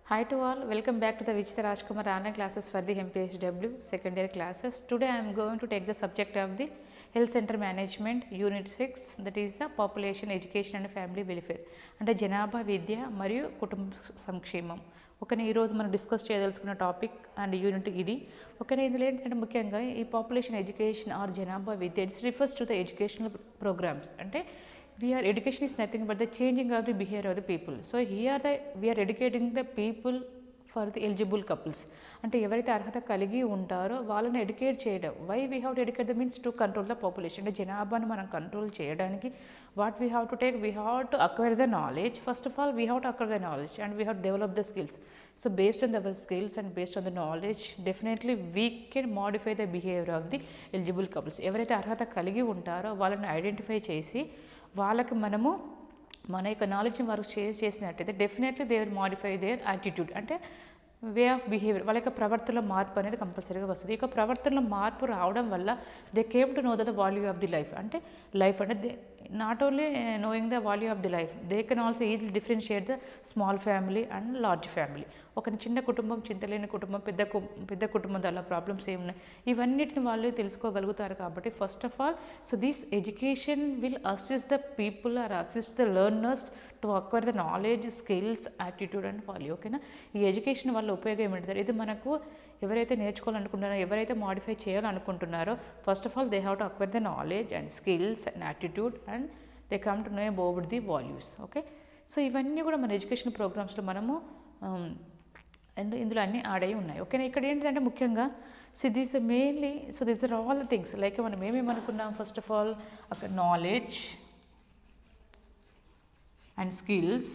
Hi to all, welcome back to the Vichita Rajkumar online classes for the MPHW second year classes. Today I am going to take the subject of the Health Center Management Unit 6 that is the Population Education and Family Welfare అంటే జనాభా విద్య మరియు కుటుంబ సంక్షేమం ఓకేనా ఈరోజు మనం discuss చేయదలుచుకున్న topic and unit ఇది ఓకేనా ఇందులో ఏంటంటే ముఖ్యంగా ఈ పాపులేషన్ ఎడ్యుకేషన్ ఆర్ జనాభా విద్య it's refers to the educational programmes అంటే we are education is nothing but the changing of the behaviour of the people so here the we are educating the people for the eligible couples అంటే ఎవరైతే అర్హత కలిగి ఉంటారో వాళ్ళని educate చేయడం why we have to educate the means to control the population అంటే జనాభాను మనం కంట్రోల్ చేయడానికి what we have to take we have to acquire the knowledge first of all we have to acquire the knowledge and we have develop the skills so based on their skills and based on the knowledge definitely we can modify the behaviour of the eligible couples ఎవరైతే అర్హత కలిగి ఉంటారో వాళ్ళని identify చేసి వాళ్ళకి మనము మన యొక్క నాలెడ్జ్ని వారికి షేర్ చేసినట్టయితే definitely they will modify their attitude అంటే వే ఆఫ్ బిహేవియర్ వాళ్ళ యొక్క ప్రవర్తనలో మార్పు అనేది కంపల్సరీగా వస్తుంది ఈ యొక్క ప్రవర్తనలో మార్పు రావడం వల్ల they came to know the value of the life అంటే లైఫ్ అంటే they not only knowing the value of the life they can also easily differentiate the small family and large family ఒక చిన్న కుటుంబం చింతలేని కుటుంబం పెద్ద కు పెద్ద కుటుంబంతో అలా ప్రాబ్లమ్స్ ఏమున్నాయి ఇవన్నిటిని వాళ్ళు తెలుసుకోగలుగుతారు కాబట్టి first of all so this education will assist the people or assist the learners to acquire the knowledge skills attitude and value ఓకేనా ఈ ఎడ్యుకేషన్ వల్ల ఉపయోగం ఏంటంటే ఇది మనకు ఎవరైతే నేర్చుకోవాలనుకుంటున్నారో ఎవరైతే మాడిఫై చేయాలనుకుంటున్నారో first of all they have to acquire the knowledge and skills and attitude and they come to know about the values okay so ఇవన్నీ కూడా మన ఎడ్యుకేషన్ ప్రోగ్రామ్స్లో మనము ఇందు ఇందులో అన్నీ ఆడై ఉన్నాయి ఓకేనా ఇక్కడ ఏంటంటే ముఖ్యంగా so this mainly so this are all the things like మనం ఏమేమనుకున్నాం ఫస్ట్ ఆఫ్ ఆల్ అక్కడ knowledge and skills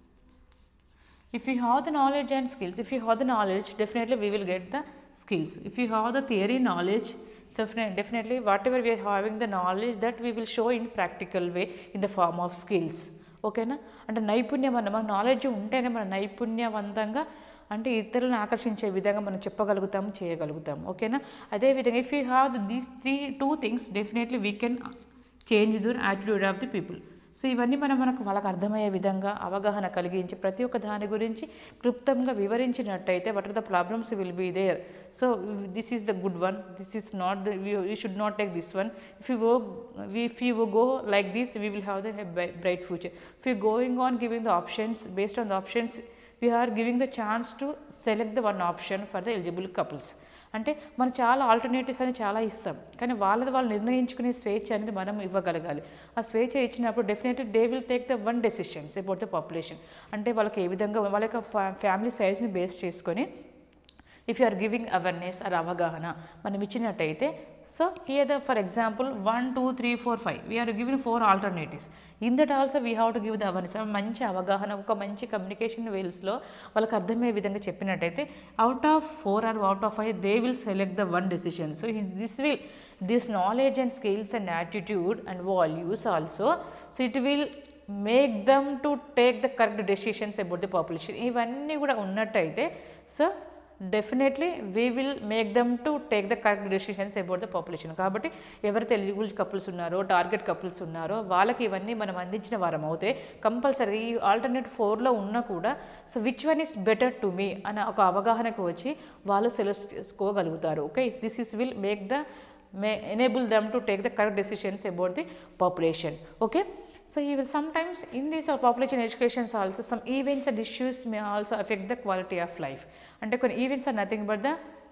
if you have the knowledge and skills if you have the knowledge definitely we will get the skills if you have the theory knowledge so definitely- definitely whatever we are having the knowledge that we will show in practical way in the form of skills ఓకేనా అంటే నైపుణ్యం అన్న మన knowledge ఉంటేనే మన నైపుణ్యవంతంగా అంటే ఇతరులను ఆకర్షించే విధంగా మనం చెప్పగలుగుతాము చేయగలుగుతాము ఓకేనా అదేవిధంగా if you have these three two things definitely we can change the attitude of the people so ఇవన్నీ మనం మనకు వాళ్ళకి అర్థమయ్యే విధంగా అవగాహన కలిగించి ప్రతి ఒక్క దాని గురించి క్లుప్తంగా వివరించినట్టయితే what are the problems will be there so this is the good one this is not the you should not take this one if you go if you go like this we will have the bright future if you going on giving the options based on the options we are giving the chance to select the one option for the eligible couples అంటే మనం చాలా alternatives అని చాలా ఇస్తాం కానీ వాళ్ళది వాళ్ళు నిర్ణయించుకునే స్వేచ్ఛ అనేది మనం ఇవ్వగలగాలి ఆ స్వేచ్ఛ ఇచ్చినప్పుడు definitely they will take the one decisions about the population అంటే వాళ్ళకి ఏ విధంగా వాళ్ళ యొక్క ఫ్యామిలీ సైజ్ని బేస్ చేసుకొని if you are giving awareness or అవగాహన మనం ఇచ్చినట్టయితే so here the for example one two three four five we are giving four alternatives in that also we have to give the awareness మంచి అవగాహన ఒక మంచి communication వేల్స్లో వాళ్ళకి అర్థమయ్యే విధంగా చెప్పినట్టయితే out of four are out of five they will select the one decision so this will this knowledge and skills and attitude and values also so it will make them to take the correct decisions about the population ఇవన్నీ కూడా ఉన్నట్టయితే so definitely we will make them to take the correct decisions about the population కాబట్టి ఎవరైతే eligible couples ఉన్నారో target couples ఉన్నారో వాళ్ళకి ఇవన్నీ మనం అందించిన వారం అవుతే కంపల్సరీ ఈ ఆల్టర్నేట్ ఫోర్లో ఉన్నా కూడా so which one is better to me అనే ఒక అవగాహనకు వచ్చి వాళ్ళు సెలెక్ట్ చేసుకోగలుగుతారు okay this is will make the may enable them to take the correct decisions about the population okay So even sometimes in these uh, population educations also some events and issues may also affect the quality of life. అంటే కొన్ని events are nothing but the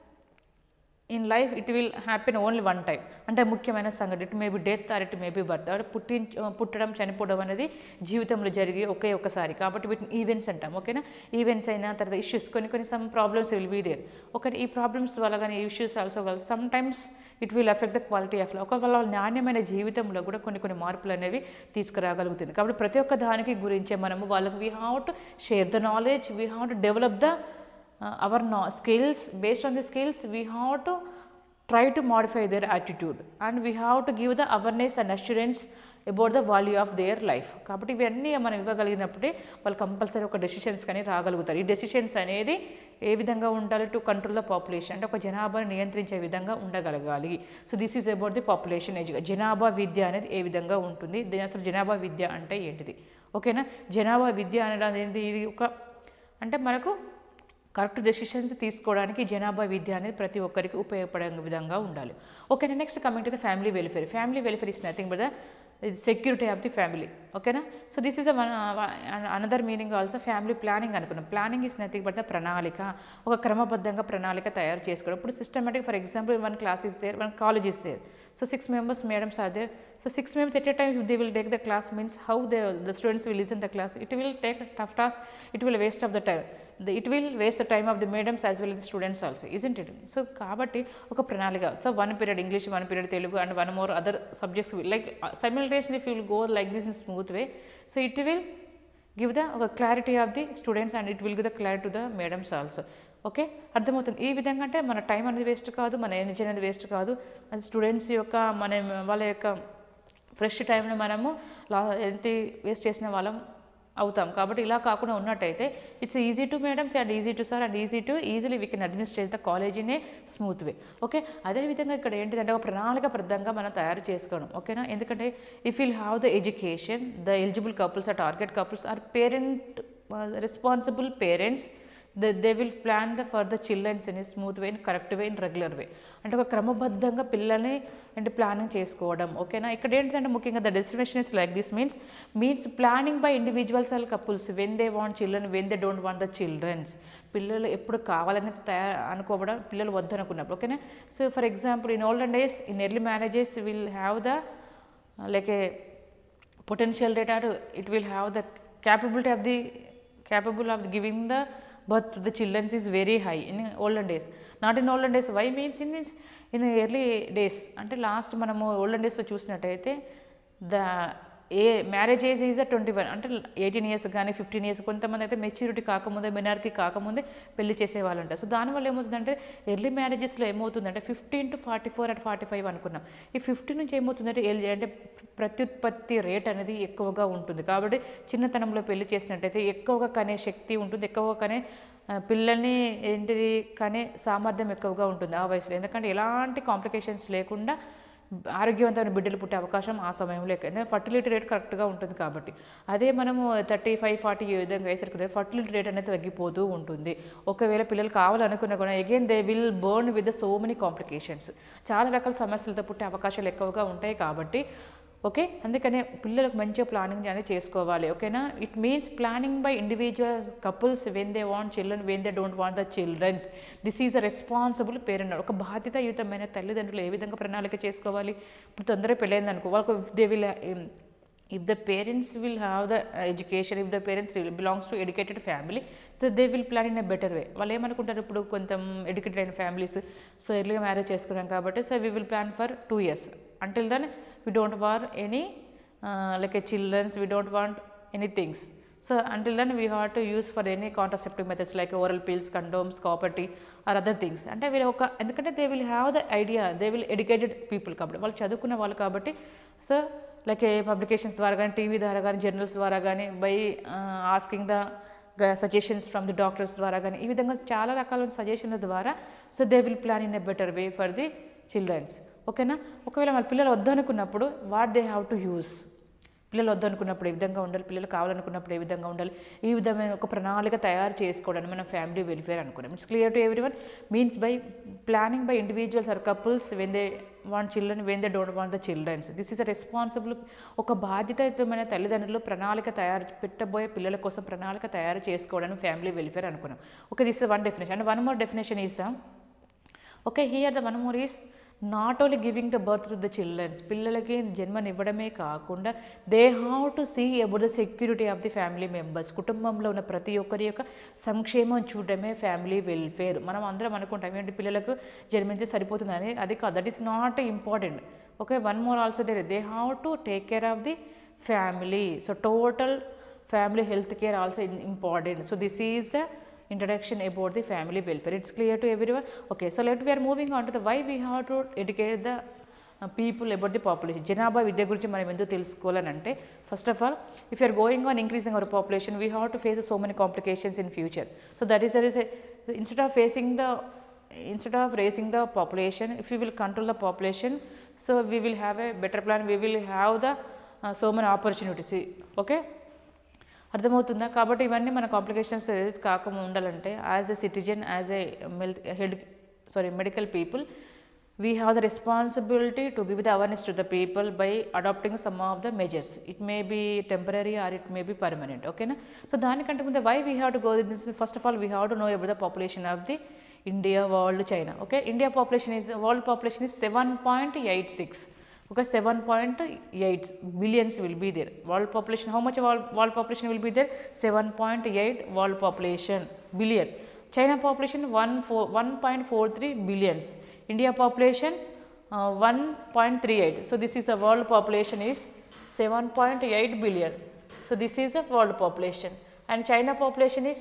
in life it will happen only one time అంటే ముఖ్యమైన సంఘటన it maybe death or it maybe birth అంటే పుట్టి పుట్టడం చనిపోవడం అనేది జీవితంలో జరిగే ఒకే ఒకసారి కాబట్టి వీటిని ఈవెంట్స్ అంటాం ఓకేనా ఈవెంట్స్ అయినా తర్వాత ఇష్యూస్ కొన్ని కొన్ని some problems will be there ఒకటి ఈ ప్రాబ్లమ్స్ వల్ల కానీ ఇష్యూస్ ఆల్సో కలిసి sometimes it will affect the quality of life ఒకవేళ వాళ్ళ నాణ్యమైన జీవితంలో కూడా కొన్ని కొన్ని మార్పులు అనేవి తీసుకురాగలుగుతుంది కాబట్టి ప్రతి ఒక్క దానికి గురించే మనము వాళ్ళకి we have to share the knowledge we have to develop the our no- skills based on the skills we have to try to modify their attitude and we have to give the awareness and assurance about the value of their life కాబట్టి ఇవన్నీ మనం ఇవ్వగలిగినప్పుడే వాళ్ళు compulsory ఒక decisions కానీ రాగలుగుతారు ఈ decisions అనేది ఏ విధంగా ఉండాలి టు కంట్రోల్ ద పాపులేషన్ అంటే ఒక జనాభాని నియంత్రించే విధంగా ఉండగలగాలి so this is about the population ఎడ్యు జనాభా విద్య అనేది ఏ విధంగా ఉంటుంది దీని అసలు జనాభా విద్య అంటే ఏంటిది ఓకేనా జనాభా విద్య అనేది ఏంటి ఇది ఒక అంటే మనకు కరెక్ట్ డెసిషన్స్ తీసుకోవడానికి జనాభా విద్య అనేది ప్రతి ఒక్కరికి ఉపయోగపడే విధంగా ఉండాలి okay next coming to the family welfare family welfare is nothing but the security of the family ఓకేనా so this is another meaning also family planning అనుకున్నాం planning is nothing but the ప్రణాళిక ఒక క్రమబద్ధంగా ప్రణాళిక తయారు చేసుకోవడం ఇప్పుడు systematic for example one class is there one college is there so six members madams are there so six members at a time they will take the class means how they the students will listen the class it will take tough task it will waste of the time it will waste the time of the madams as well the students also isn't it so కాబట్టి ఒక ప్రణాళిక so one period English one period Telugu and one more other subjects like simulation if will go like this in smooth way so it will give the ఒక clarity of the students and it will give the clarity to the madams also okay అర్థమవుతుంది ఈ విధంగా అంటే మన time అనేది waste కాదు మన energy అనేది వేస్ట్ కాదు అది స్టూడెంట్స్ యొక్క మన వాళ్ళ యొక్క ఫ్రెష్ టైంని మనము లా ఎంత వేస్ట్ చేసిన వాళ్ళం అవుతాం కాబట్టి ఇలా కాకుండా ఉన్నట్టయితే it's easy to madams and easy to sir and easy to easily we can administrate the college in a smooth way okay అదేవిధంగా ఇక్కడ ఏంటిదంటే ఒక ప్రణాళికబద్ధంగా మనం తయారు చేసుకోవడం ఓకేనా ఎందుకంటే if will have the education the eligible couples or target couples or parent responsible parents the they will plan the for the childrens in smooth way in correct way in regular way అంటే ఒక క్రమబద్ధంగా పిల్లల్ని అంటే planning చేసుకోవడం ఓకేనా ఇక్కడ ఏంటంటే ముఖ్యంగా the destination is like this means means planning by individuals all couples when they want children when they don't want the childrens పిల్లలు ఎప్పుడు కావాలని తయారు అనుకోవడం పిల్లలు వద్దనుకున్నప్పుడు ఓకేనా so for example in olden days in early marriages will have the like a potential data to, it will have the capability of the capable of giving the birth to the children is very high in olden days not in olden days why means in means in early days అంటే last మనము olden డేస్లో చూసినట్టయితే the a marriage age is twenty one అంటే eighteen years కానీ fifteen years కొంతమంది అయితే maturity కాకముందే మెనార్కి కాకముందే పెళ్లి చేసేవాళ్ళు ఉంటారు సో దానివల్ల ఏమవుతుందంటే ఎర్లీ మ్యారేజెస్లో ఏమవుతుందంటే fifteen to forty four and forty five అనుకున్నాం ఈ ఫిఫ్టీన్ నుంచి ఏమవుతుందంటే ఎల్- అంటే ప్రత్యుత్పత్తి రేట్ అనేది ఎక్కువగా ఉంటుంది కాబట్టి చిన్నతనంలో పెళ్లి చేసినట్టయితే ఎక్కువగా కనే శక్తి ఉంటుంది ఎక్కువగా కనే ఆ, పిల్లల్ని ఏంటిది కనే సామర్థ్యం ఎక్కువగా ఉంటుంది ఆ వయసులో ఎందుకంటే ఎలాంటి కాంప్లికేషన్స్ లేకుండా ఆరోగ్యవంతమైన బిడ్డలు పుట్టే అవకాశం ఆ సమయంలో ఎక్కువ ఎందుకంటే ఫర్టిలిటీ రేట్ కరెక్ట్గా ఉంటుంది కాబట్టి అదే మనము థర్టీ ఫైవ్ ఫార్టీ ఈ విధంగా వేసరికి ఫర్టిలిటీ రేట్ అనేది తగ్గిపోతూ ఉంటుంది ఒకవేళ పిల్లలు కావాలనుకున్నా కూడా again they will born with the so many complications చాలా రకాల సమస్యలతో పుట్టే అవకాశాలు ఎక్కువగా ఉంటాయి కాబట్టి ఓకే అందుకనే పిల్లలకు మంచిగా ప్లానింగ్ అనేది చేసుకోవాలి ఓకేనా it means planning by individuals couples when they want children when they don't want the childrens this is a responsible parent ఒక బాధ్యతాయుతమైన తల్లిదండ్రులు ఏ విధంగా ప్రణాళిక చేసుకోవాలి ఇప్పుడు తొందరగా పెళ్ళైంది అనుకో వాళ్ళకు they will if the parents will have the education if the parents belongs to educated family so they will plan in a better way వాళ్ళు ఏమనుకుంటారు ఇప్పుడు కొంచెం ఎడ్యుకేటెడ్ అయిన ఫ్యామిలీస్ సో ఎర్లీగా మ్యారేజ్ చేసుకున్నాం కాబట్టి so we will plan for two years until then we don't వార్ any like a childrens we don't want any things so until then we have to use for any contraceptive methods like oral pills condoms copper T or other things అంటే వీళ్ళు ఒక ఎందుకంటే they will have the idea they will educated people కాబట్టి వాళ్ళు చదువుకున్న వాళ్ళు కాబట్టి so like ఏ publications ద్వారా కానీ టీవీ ద్వారా కానీ జర్నల్స్ ద్వారా కానీ by asking the suggestions from the doctors ద్వారా కానీ ఈ విధంగా చాలా రకాల సజెషన్ల ద్వారా so they will plan in a better way for the childrens ఓకేనా ఒకవేళ వాళ్ళ పిల్లలు వద్దనుకున్నప్పుడు what they have to use పిల్లలు వద్దనుకున్నప్పుడు ఏ విధంగా ఉండాలి పిల్లలు కావాలనుకున్నప్పుడు ఏ విధంగా ఉండాలి ఈ విధమైన ఒక ప్రణాళిక తయారు చేసుకోవడానికి మనం ఫ్యామిలీ వెల్ఫేర్ అనుకున్నాం it's clear to everyone means by planning by individuals or couples when they want children when they don't want the childrens this is a responsible ఒక బాధ్యతాయుతమైన తల్లిదండ్రులు ప్రణాళిక తయారు పెట్టబోయే పిల్లల కోసం ప్రణాళిక తయారు చేసుకోవడానికి ఫ్యామిలీ వెల్ఫేర్ అనుకున్నాం okay this is one definition and one more definition is the okay here the one more is not only giving the birth to the childrens పిల్లలకి జన్మనివ్వడమే కాకుండా they have to see about the security of the family members కుటుంబంలో ఉన్న ప్రతి ఒక్కరి యొక్క సంక్షేమం చూడడమే ఫ్యామిలీ వెల్ఫేర్ మనం అందరం అనుకుంటాం ఏంటి పిల్లలకు జన్మించి సరిపోతుందని అది కాదు that is not important okay one more also they they have to take care of the family so total family health care also important so this is the introduction about the family welfare it's clear to everyone okay so let we are moving on to the why we have to educate the people about the population జనాభా విద్య గురించి మనం ఎందుకు తెలుసుకోవాలని అంటే first of all if you are going on increasing our population we have to face so many complications in future so that is there is instead of facing the instead of raising the population if we will control the population so we will have a better plan we will have the uh, so many opportunities okay అర్థమవుతుందా కాబట్టి ఇవన్నీ మన complications raise కాకుండా ఉండాలంటే as a citizen as a head sorry medical people we have the responsibility to give the awareness to the people by adopting some of the measures it may be temporary or it may be permanent okay na so దానికంటే ముందే why we have to go this first of all we have to know about the population of the india world china okay india population is world population is 7.86 okay 7.8 billions will be there world population how much world, world population will be there 7.8 world population billion china population 1 4, 1.43 billions india population uh, 1.38 so this is a world population is 7.8 billion so this is a world population and china population is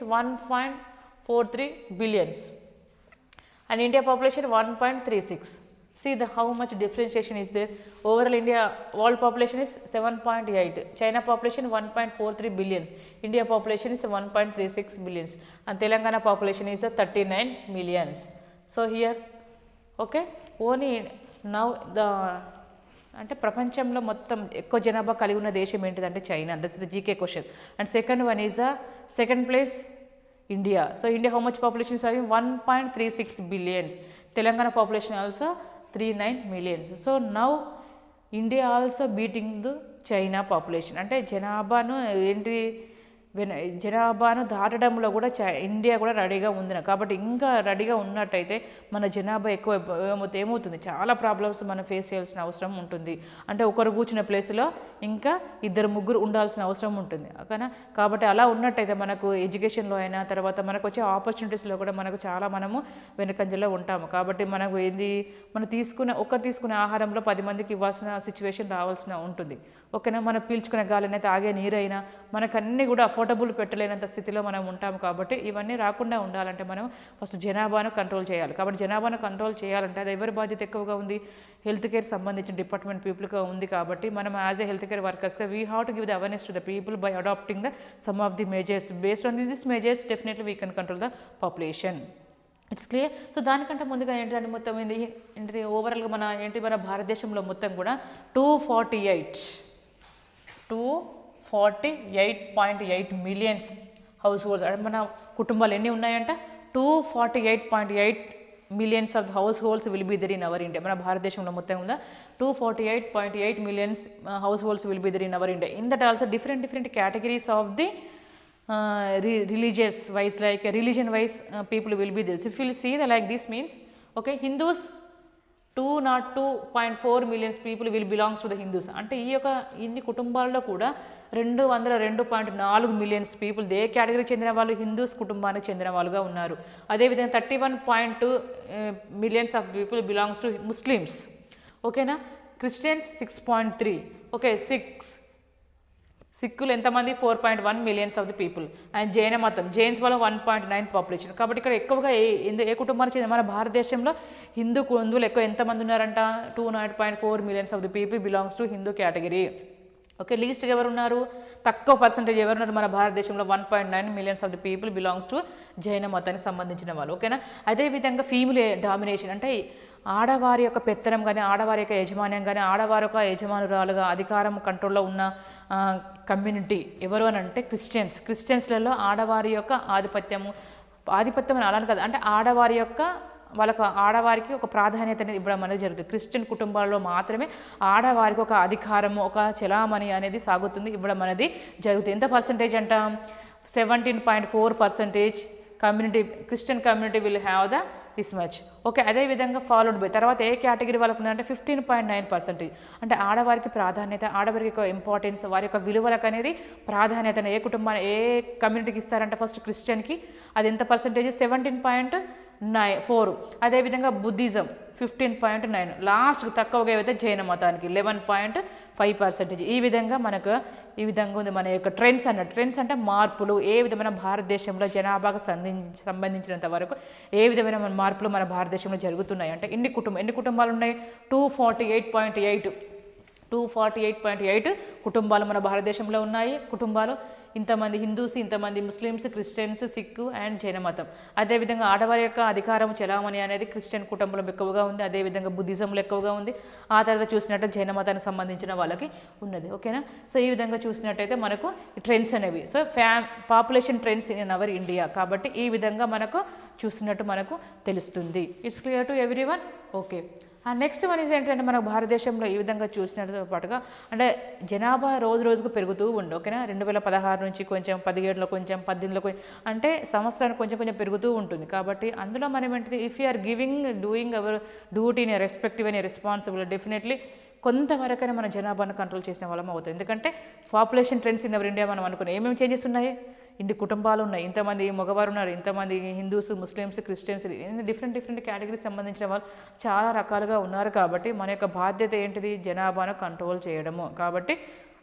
1.43 billions and India population 1.36. See the how much differentiation is there. Overall India world population is 7.8. China population 1.43 billions. India population is 1.36 billions. And Telangana population is 39 millions. So here, okay, only now the అంటే ప్రపంచంలో మొత్తం ఎక్కువ జనాభా కలిగి ఉన్న దేశం ఏంటిదంటే China that's the GK question and second one is the second place India so India how much population sorry one point three six billions Telangana population also three nine millions so now India also beating the China population అంటే జనాభాను ఏంటి వెన జనాభాను దాటడంలో కూడా చై India కూడా రెడీగా ఉంది కాబట్టి ఇంకా రెడీగా ఉన్నట్టయితే మన జనాభా ఎక్కువ ఏమవుతుంది ఏమవుతుంది చాలా ప్రాబ్లమ్స్ మనం ఫేస్ చేయాల్సిన అవసరం ఉంటుంది అంటే ఒకరు కూర్చున్న ప్లేస్లో ఇంకా ఇద్దరు ముగ్గురు ఉండాల్సిన అవసరం ఉంటుంది కానీ కాబట్టి అలా ఉన్నట్టయితే మనకు ఎడ్యుకేషన్లో అయినా తర్వాత మనకు వచ్చే ఆపర్చునిటీస్లో కూడా మనకు చాలా మనము వెనుకంజలో ఉంటాము కాబట్టి మనకు ఏంది మనం తీసుకునే ఒకరు తీసుకునే ఆహారంలో పది మందికి ఇవ్వాల్సిన సిచ్యువేషన్ రావాల్సిన ఉంటుంది ఓకేనా మనం పీల్చుకునే గాలిని తాగే నీరైనా మనకు అన్నీ కూడా అఫోర్డబుల్ పెట్టలేనంత స్థితిలో మనం ఉంటాము కాబట్టి ఇవన్నీ రాకుండా ఉండాలంటే మనం ఫస్ట్ జనాభాను కంట్రోల్ చేయాలి కాబట్టి జనాభాను కంట్రోల్ చేయాలంటే అది ఎవరి బాధ్యత ఎక్కువగా ఉంది హెల్త్ కేర్ సంబంధించిన డిపార్ట్మెంట్ పీపుల్గా ఉంది కాబట్టి మనం యాజ్ ఎ హెల్త్ కేర్ వర్కర్స్గా we have to give the awareness to the people by adapting the some of the measures based on this measures definitely we can control the population it's clear so దానికంటే ముందుగా ఏంటంటే మొత్తం ఏంటి ఏంటి ఓవరాల్గా మన ఏంటి మన భారతదేశంలో మొత్తం కూడా two forty eight two forty eight point eight millions household అంటే మన కుటుంబాలు ఎన్ని ఉన్నాయంట two forty eight point eight millions of household will be there in our India మన భారతదేశంలో మొత్తం ఉందా two forty eight point eight millions household will be there in our India in that also different different categories of the religious wise like religion wise uh, people will be this if you will see the like this means okay hindus two not two point four millions people will belongs to the Hindus అంటే ఈ యొక్క ఇన్ని కుటుంబాల్లో కూడా రెండు వందల రెండు point నాలుగు మిలియన్స్ పీపుల్ ఏ కేటగిరీకి చెందిన వాళ్ళు హిందూస్ కుటుంబానికి చెందిన వాళ్ళుగా ఉన్నారు అదేవిధంగా thirty one point two millions of people belongs to Muslims ఓకేనా Christians six point three okay six సిక్కులు ఎంతమంది four point one millions of the people and జైన మతం జైన్స్ వల్ల వన్ పాయింట్ నైన్ పాపులేషన్ కాబట్టి ఇక్కడ ఎక్కువగా ఏ ఎందు- ఏ కుటుంబానికి చెందిన మన భారతదేశంలో హిందూ హిందువులు ఎక్కువ ఎంతమంది ఉన్నారంట two nine point four millions of the people belongs to Hindu category okay least ఎవరు ఉన్నారు తక్కువ పర్సంటేజ్ ఎవరు ఉన్నారు మన భారతదేశంలో one point nine millions of the people belongs to జైన మతానికి సంబంధించిన వాళ్ళు ఓకేనా అదేవిధంగా ఫీమేల్ డామినేషన్ అంటే ఆడవారి యొక్క పెత్తనం కానీ ఆడవారి యొక్క యజమాన్యం కానీ ఆడవారి యొక్క యజమానురాలుగా అధికారం కంట్రోల్లో ఉన్న కమ్యూనిటీ ఎవరు అని అంటే క్రిస్టియన్స్ క్రిస్టియన్స్లలో ఆడవారి యొక్క ఆధిపత్యము ఆధిపత్యం అని అలాని కాదు అంటే ఆడవారి యొక్క వాళ్ళకు ఆడవారికి ఒక ప్రాధాన్యత అనేది ఇవ్వడం అనేది జరుగుతుంది క్రిస్టియన్ కుటుంబాల్లో మాత్రమే ఆడవారికి ఒక అధికారము ఒక చలామణి అనేది సాగుతుంది ఇవ్వడం అనేది జరుగుతుంది ఎంత పర్సంటేజ్ అంట seventeen point four percentage community Christian community will have the this much okay అదేవిధంగా ఫాలోడ్ బై తర్వాత ఏ కేటగిరీ వాళ్ళకు ఉందంటే ఫిఫ్టీన్ పాయింట్ నైన్ పర్సెంటేజ్ అంటే ఆడవారికి ప్రాధాన్యత ఆడవారికి యొక్క ఇంపార్టెన్స్ వారి యొక్క విలువలకు అనేది ప్రాధాన్యతను ఏ కుటుంబాన్ని ఏ కమ్యూనిటీకి ఇస్తారంటే ఫస్ట్ క్రిస్టియన్కి అది ఎంత percentage seventeen point nine four అదేవిధంగా Buddhism fifteen point nine last తక్కువగా ఏవైతే జైన మతానికి లెవెన్ పాయింట్ ఫైవ్ పర్సెంటేజ్ ఈ విధంగా మనకు ఈ విధంగా ఉంది మన యొక్క ట్రెండ్స్ అన్నట్టు ట్రెండ్స్ అంటే మార్పులు ఏ విధమైన భారతదేశంలో జనాభాకు సంబంధించి సంబంధించినంత వరకు ఏ విధమైన మన మార్పులు మన భారతదేశంలో జరుగుతున్నాయి అంటే ఎన్ని కుటుంబం ఎన్ని కుటుంబాలు ఉన్నాయి two forty eight point eight two forty eight point eight కుటుంబాలు మన భారతదేశంలో ఉన్నాయి కుటుంబాలు ఇంతమంది హిందూస్ ఇంతమంది ముస్లిమ్స్ క్రిస్టియన్స్ సిక్కు అండ్ జైన మతం అదేవిధంగా ఆడవారి యొక్క అధికారం చెలామణి అనేది క్రిస్టియన్ కుటుంబంలో ఎక్కువగా ఉంది అదేవిధంగా బుద్ధిజంలో ఎక్కువగా ఉంది ఆ తర్వాత చూసినట్టు జైన మతానికి సంబంధించిన వాళ్ళకి ఉన్నది ఓకేనా సో ఈ విధంగా చూసినట్టయితే మనకు ట్రెండ్స్ అనేవి సో ఫ్యా population trends in our India కాబట్టి ఈ విధంగా మనకు చూసినట్టు మనకు తెలుస్తుంది it's clear to everyone okay and next one is ఏంటంటే మన భారతదేశంలో ఈ విధంగా చూసినట్టు పాటుగా అంటే జనాభా రోజు రోజుకు పెరుగుతూ ఉంది ఓకేనా రెండు వేల పదహారు నుంచి కొంచెం పదిహేడులో కొంచెం పద్దెనిమిదిలో కొంచెం అంటే సంవత్సరానికి కొంచెం కొంచెం పెరుగుతూ ఉంటుంది కాబట్టి అందులో మనం ఏంటిది if you are giving doing our duty in respective and responsible definitely కొంతవరకైనా మన జనాభాను కంట్రోల్ చేసిన వాళ్ళం అవుతుంది ఎందుకంటే population trends in our India మనం అనుకున్నాం ఏమేమి చేంజెస్ ఉన్నాయి ఇన్ని కుటుంబాలు ఉన్నాయి ఇంతమంది మగవారు ఉన్నారు ఇంతమంది Hindus Muslims Christians different different కేటగిరీకి సంబంధించిన వాళ్ళు చాలా రకాలుగా ఉన్నారు కాబట్టి మన యొక్క బాధ్యత ఏంటిది జనాభాను కంట్రోల్ చేయడము కాబట్టి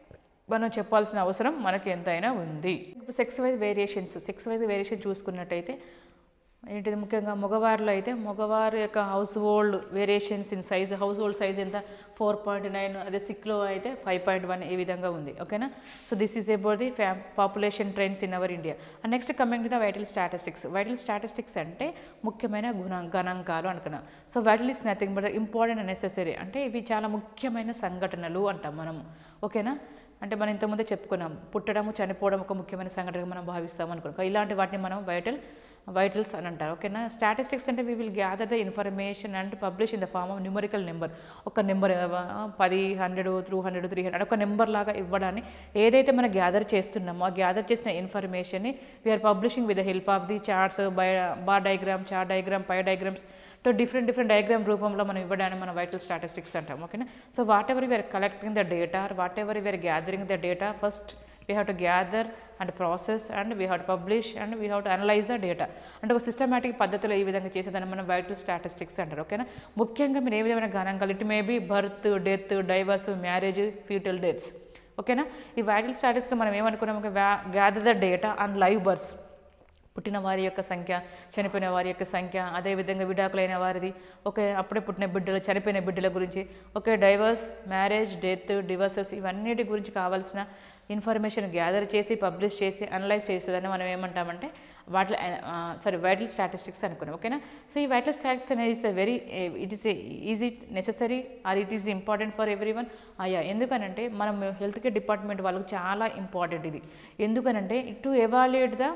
మనం చెప్పాల్సిన అవసరం మనకి ఎంతైనా ఉంది ఇప్పుడు sex wise variations sex wise variation చూసుకున్నట్టయితే ఏంటిది ముఖ్యంగా మగవారిలో అయితే మగవారి యొక్క household variations in size household size ఎంత ఫోర్ పాయింట్ నైన్ అదే సిక్లో అయితే ఫైవ్ పాయింట్ వన్ ఈ విధంగా ఉంది ఓకేనా so this is about the ఫ్యా population trends in our India and next coming to the vital statistics vital statistics అంటే ముఖ్యమైన గుణ గణాంకాలు అనుకున్నాం so vital is nothing but important necessary అంటే ఇవి చాలా ముఖ్యమైన సంఘటనలు అంటాం మనం ఓకేనా అంటే మనం ఇంతకుముందే చెప్పుకున్నాం పుట్టడము చనిపోవడం ఒక ముఖ్యమైన సంఘటనగా మనం భావిస్తాం అనుకున్నాం ఇలాంటి వాటిని మనం వైటల్ వైటల్స్ అని అంటారు ఓకేనా స్టాటిస్టిక్స్ అంటే we will gather the information and publish in the form of numerical number ఒక నెంబర్ పది hundred two hundred three hundred ఒక నెంబర్ లాగా ఇవ్వడాన్ని ఏదైతే మనం గ్యాదర్ చేస్తున్నామో ఆ గ్యాదర్ చేసిన ఇన్ఫర్మేషన్ని we are publishing with the help of the charts by bar diagram chart diagram pie diagrams తో డిఫరెంట్ డిఫరెంట్ డయాగ్రామ్ రూపంలో మనం ఇవ్వడాన్ని మనం వైటల్ స్టాటిస్టిక్స్ అంటాం ఓకేనా so whatever we are collecting the data whatever we are gathering the data first we have to gather and process and we have to publish and we have to analyse the data అంటే ఒక systematic పద్ధతిలో ఈ విధంగా చేసేదాన్ని మనం vital statistics అంటారు ఓకేనా ముఖ్యంగా మీరు ఏ విధమైన గణాంకాలు it may be birth death divorce marriage foetal deaths ఓకేనా ఈ వైటల్ స్టాటిస్టిక్స్ మనం ఏమనుకున్నాం gather the data and live births పుట్టిన వారి యొక్క సంఖ్య చనిపోయిన వారి యొక్క సంఖ్య అదేవిధంగా విడాకులైన వారిది ఒకే అప్పుడే పుట్టిన బిడ్డలు చనిపోయిన బిడ్డల గురించి okay divorce marriage death divorces ఇవన్నిటి గురించి కావాల్సిన ఇన్ఫర్మేషన్ గ్యాదర్ చేసి పబ్లిష్ చేసి అనలైజ్ చేసేదని మనం ఏమంటామంటే వాటి సారీ వైటల్ స్టాటిస్టిక్స్ అనుకున్నాం ఓకేనా సో ఈ వైటల్ స్టాటిస్టిక్స్ అనేది is very it is is it necessary or it is important for everyone అయ్యా ఎందుకనంటే మనం హెల్త్ కేర్ డిపార్ట్మెంట్ వాళ్ళకి చాలా ఇంపార్టెంట్ ఇది ఎందుకనంటే to evaluate the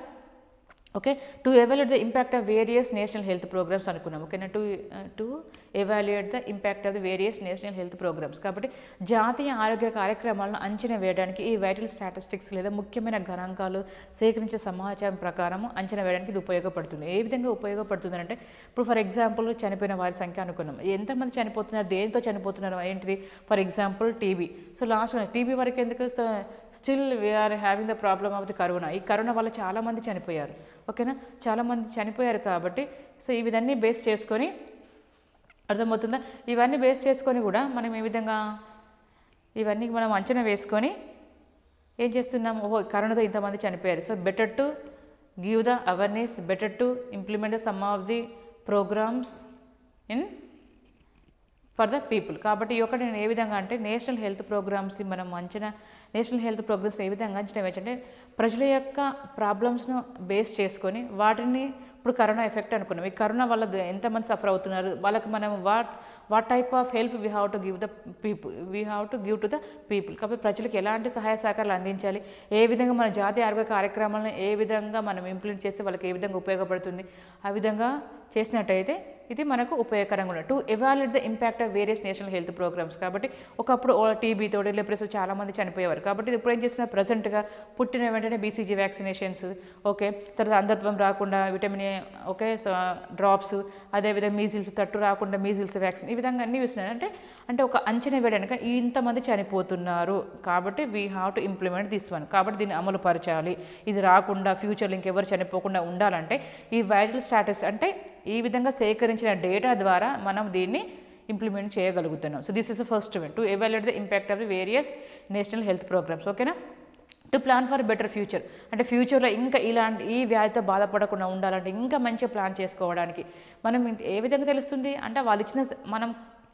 okay to evaluate the impact of various national health programmes అనుకున్నాం ఓకేనా to to evaluate the impact of the various national health programmes కాబట్టి జాతీయ ఆరోగ్య కార్యక్రమాలను అంచనా వేయడానికి ఈ వైటల్ స్టాటిస్టిక్స్ లేదా ముఖ్యమైన గణాంకాలు సేకరించే సమాచారం ప్రకారం అంచనా వేయడానికి ఇది ఉపయోగపడుతుంది ఏ విధంగా ఉపయోగపడుతుంది అంటే ఇప్పుడు ఫర్ ఎగ్జాంపుల్ చనిపోయిన వారి సంఖ్య అనుకున్నాం ఎంతమంది చనిపోతున్నారు దేంతో చనిపోతున్నారు ఏంటిది for example TB so last TB వరకు ఎందుకు still we are having the problem of the corona ఈ కరోనా వల్ల చాలామంది చనిపోయారు ఓకేనా చాలామంది చనిపోయారు కాబట్టి సో ఈ విధన్ని బేస్ చేసుకొని అర్థమవుతుందా ఇవన్నీ బేస్ చేసుకొని కూడా మనం ఏ విధంగా ఇవన్నీ మనం అంచనా వేసుకొని ఏం చేస్తున్నాం ఓహో కరోనాతో ఇంతమంది చనిపోయారు so better to give the awareness better to implement some of the programs in for the people కాబట్టి ఈ ఒకటి నేను ఏ విధంగా అంటే నేషనల్ హెల్త్ ప్రోగ్రామ్స్ మనం అంచనా నేషనల్ హెల్త్ ప్రోగ్రామ్స్ ఏ విధంగా అంచనా వేయచ్చంటే ప్రజల యొక్క ప్రాబ్లమ్స్ను బేస్ చేసుకొని వాటిని ఇప్పుడు కరోనా ఎఫెక్ట్ అనుకున్నాం ఈ కరోనా వల్ల ద- ఎంతమంది సఫర్ అవుతున్నారు వాళ్ళకి మనం what what type of help we have to give the people we have to give to the people కాబట్టి ప్రజలకు ఎలాంటి సహాయ సహకారాలు అందించాలి ఏ విధంగా మన జాతీయ ఆరోగ్య కార్యక్రమాలను ఏ విధంగా మనం ఇంప్లిమెంట్ చేస్తే వాళ్ళకి ఏ విధంగా ఉపయోగపడుతుంది ఆ విధంగా చేసినట్టయితే ఇది మనకు ఉపయోగకరంగా ఉంటుంది to evaluate the impact of various national health programmes కాబట్టి ఒకప్పుడు టీబీతో లేప్రెస్ చాలా మంది చనిపోయేవారు కాబట్టి ఇప్పుడు ఏం చేస్తున్నారు ప్రజెంట్గా పుట్టిన వెంటనే బీసీజీ వ్యాక్సినేషన్స్ ఓకే తర్వాత అంధత్వం రాకుండా vitamin A okay so drops అదేవిధంగా మీజిల్స్ తట్టు రాకుండా మీజిల్స్ వ్యాక్సిన్ ఈ విధంగా అన్నీ ఇస్తున్నారు అంటే అంటే ఒక అంచనా వేయడానికి ఇంతమంది చనిపోతున్నారు కాబట్టి we have to implement this one కాబట్టి దీన్ని అమలు పరచాలి ఇది రాకుండా ఫ్యూచర్లో ఇంకెవరు చనిపోకుండా ఉండాలంటే ఈ వైటల్ స్టాటస్ అంటే ఈ విధంగా సేకరించిన డేటా ద్వారా మనం దీన్ని ఇంప్లిమెంట్ చేయగలుగుతున్నాం so this is the first one to evaluate the impact of the various national health programs ఓకేనా to plan for better future అంటే ఫ్యూచర్లో ఇంకా ఇలాంటి ఈ వ్యాధితో బాధపడకుండా ఉండాలంటే ఇంకా మంచిగా ప్లాన్ చేసుకోవడానికి మనం ఇంత- ఏ విధంగా తెలుస్తుంది అంటే వాళ్ళు ఇచ్చిన స- మనం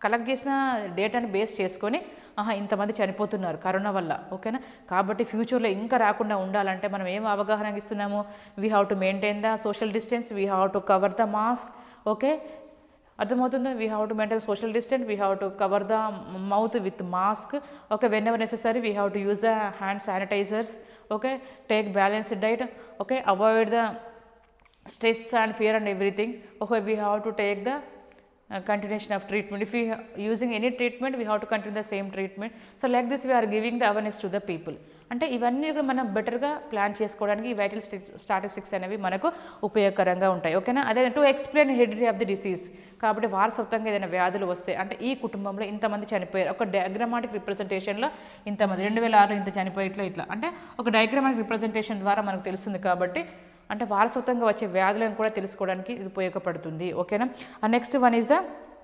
కలెక్ట్ చేసిన డేటాని బేస్ చేసుకొని ఆహా ఇంతమంది చనిపోతున్నారు కరోనా వల్ల ఓకేనా కాబట్టి ఫ్యూచర్లో ఇంకా రాకుండా ఉండాలంటే మనం ఏం అవగాహన ఇస్తున్నాము we have to maintain the social distance we have to cover the mask okay అర్థమవుతుందా we have to maintain social distance we have to cover the mouth with mask okay whenever necessary we have to use the hand sanitizers okay take balanced diet okay avoid the stress and fear and everything okay we have to take the uh, continuation of treatment if we ha- using any treatment we have to continue the same treatment so like this we are giving the awareness to the people అంటే ఇవన్నీ కూడా మనం బెటర్గా plan చేసుకోవడానికి ఈ vital statistics అనేవి మనకు ఉపయోగకరంగా ఉంటాయి ఓకేనా అదే to explain heredity of the disease కాబట్టి వారసత్వంగా ఏదైనా వ్యాధులు వస్తాయి అంటే ఈ కుటుంబంలో ఇంతమంది చనిపోయారు ఒక డయాగ్రామాటిక్ రిప్రజెంటేషన్లో ఇంతమంది రెండు వేల ఆరులో ఇంత చనిపోయి ఇట్లా ఇట్లా అంటే ఒక డయాగ్రామాటిక్ రిప్రజెంటేషన్ ద్వారా మనకు తెలుస్తుంది కాబట్టి అంటే వారసత్వంగా వచ్చే వ్యాధులను కూడా తెలుసుకోవడానికి ఇది ఉపయోగపడుతుంది ఓకేనా next one is the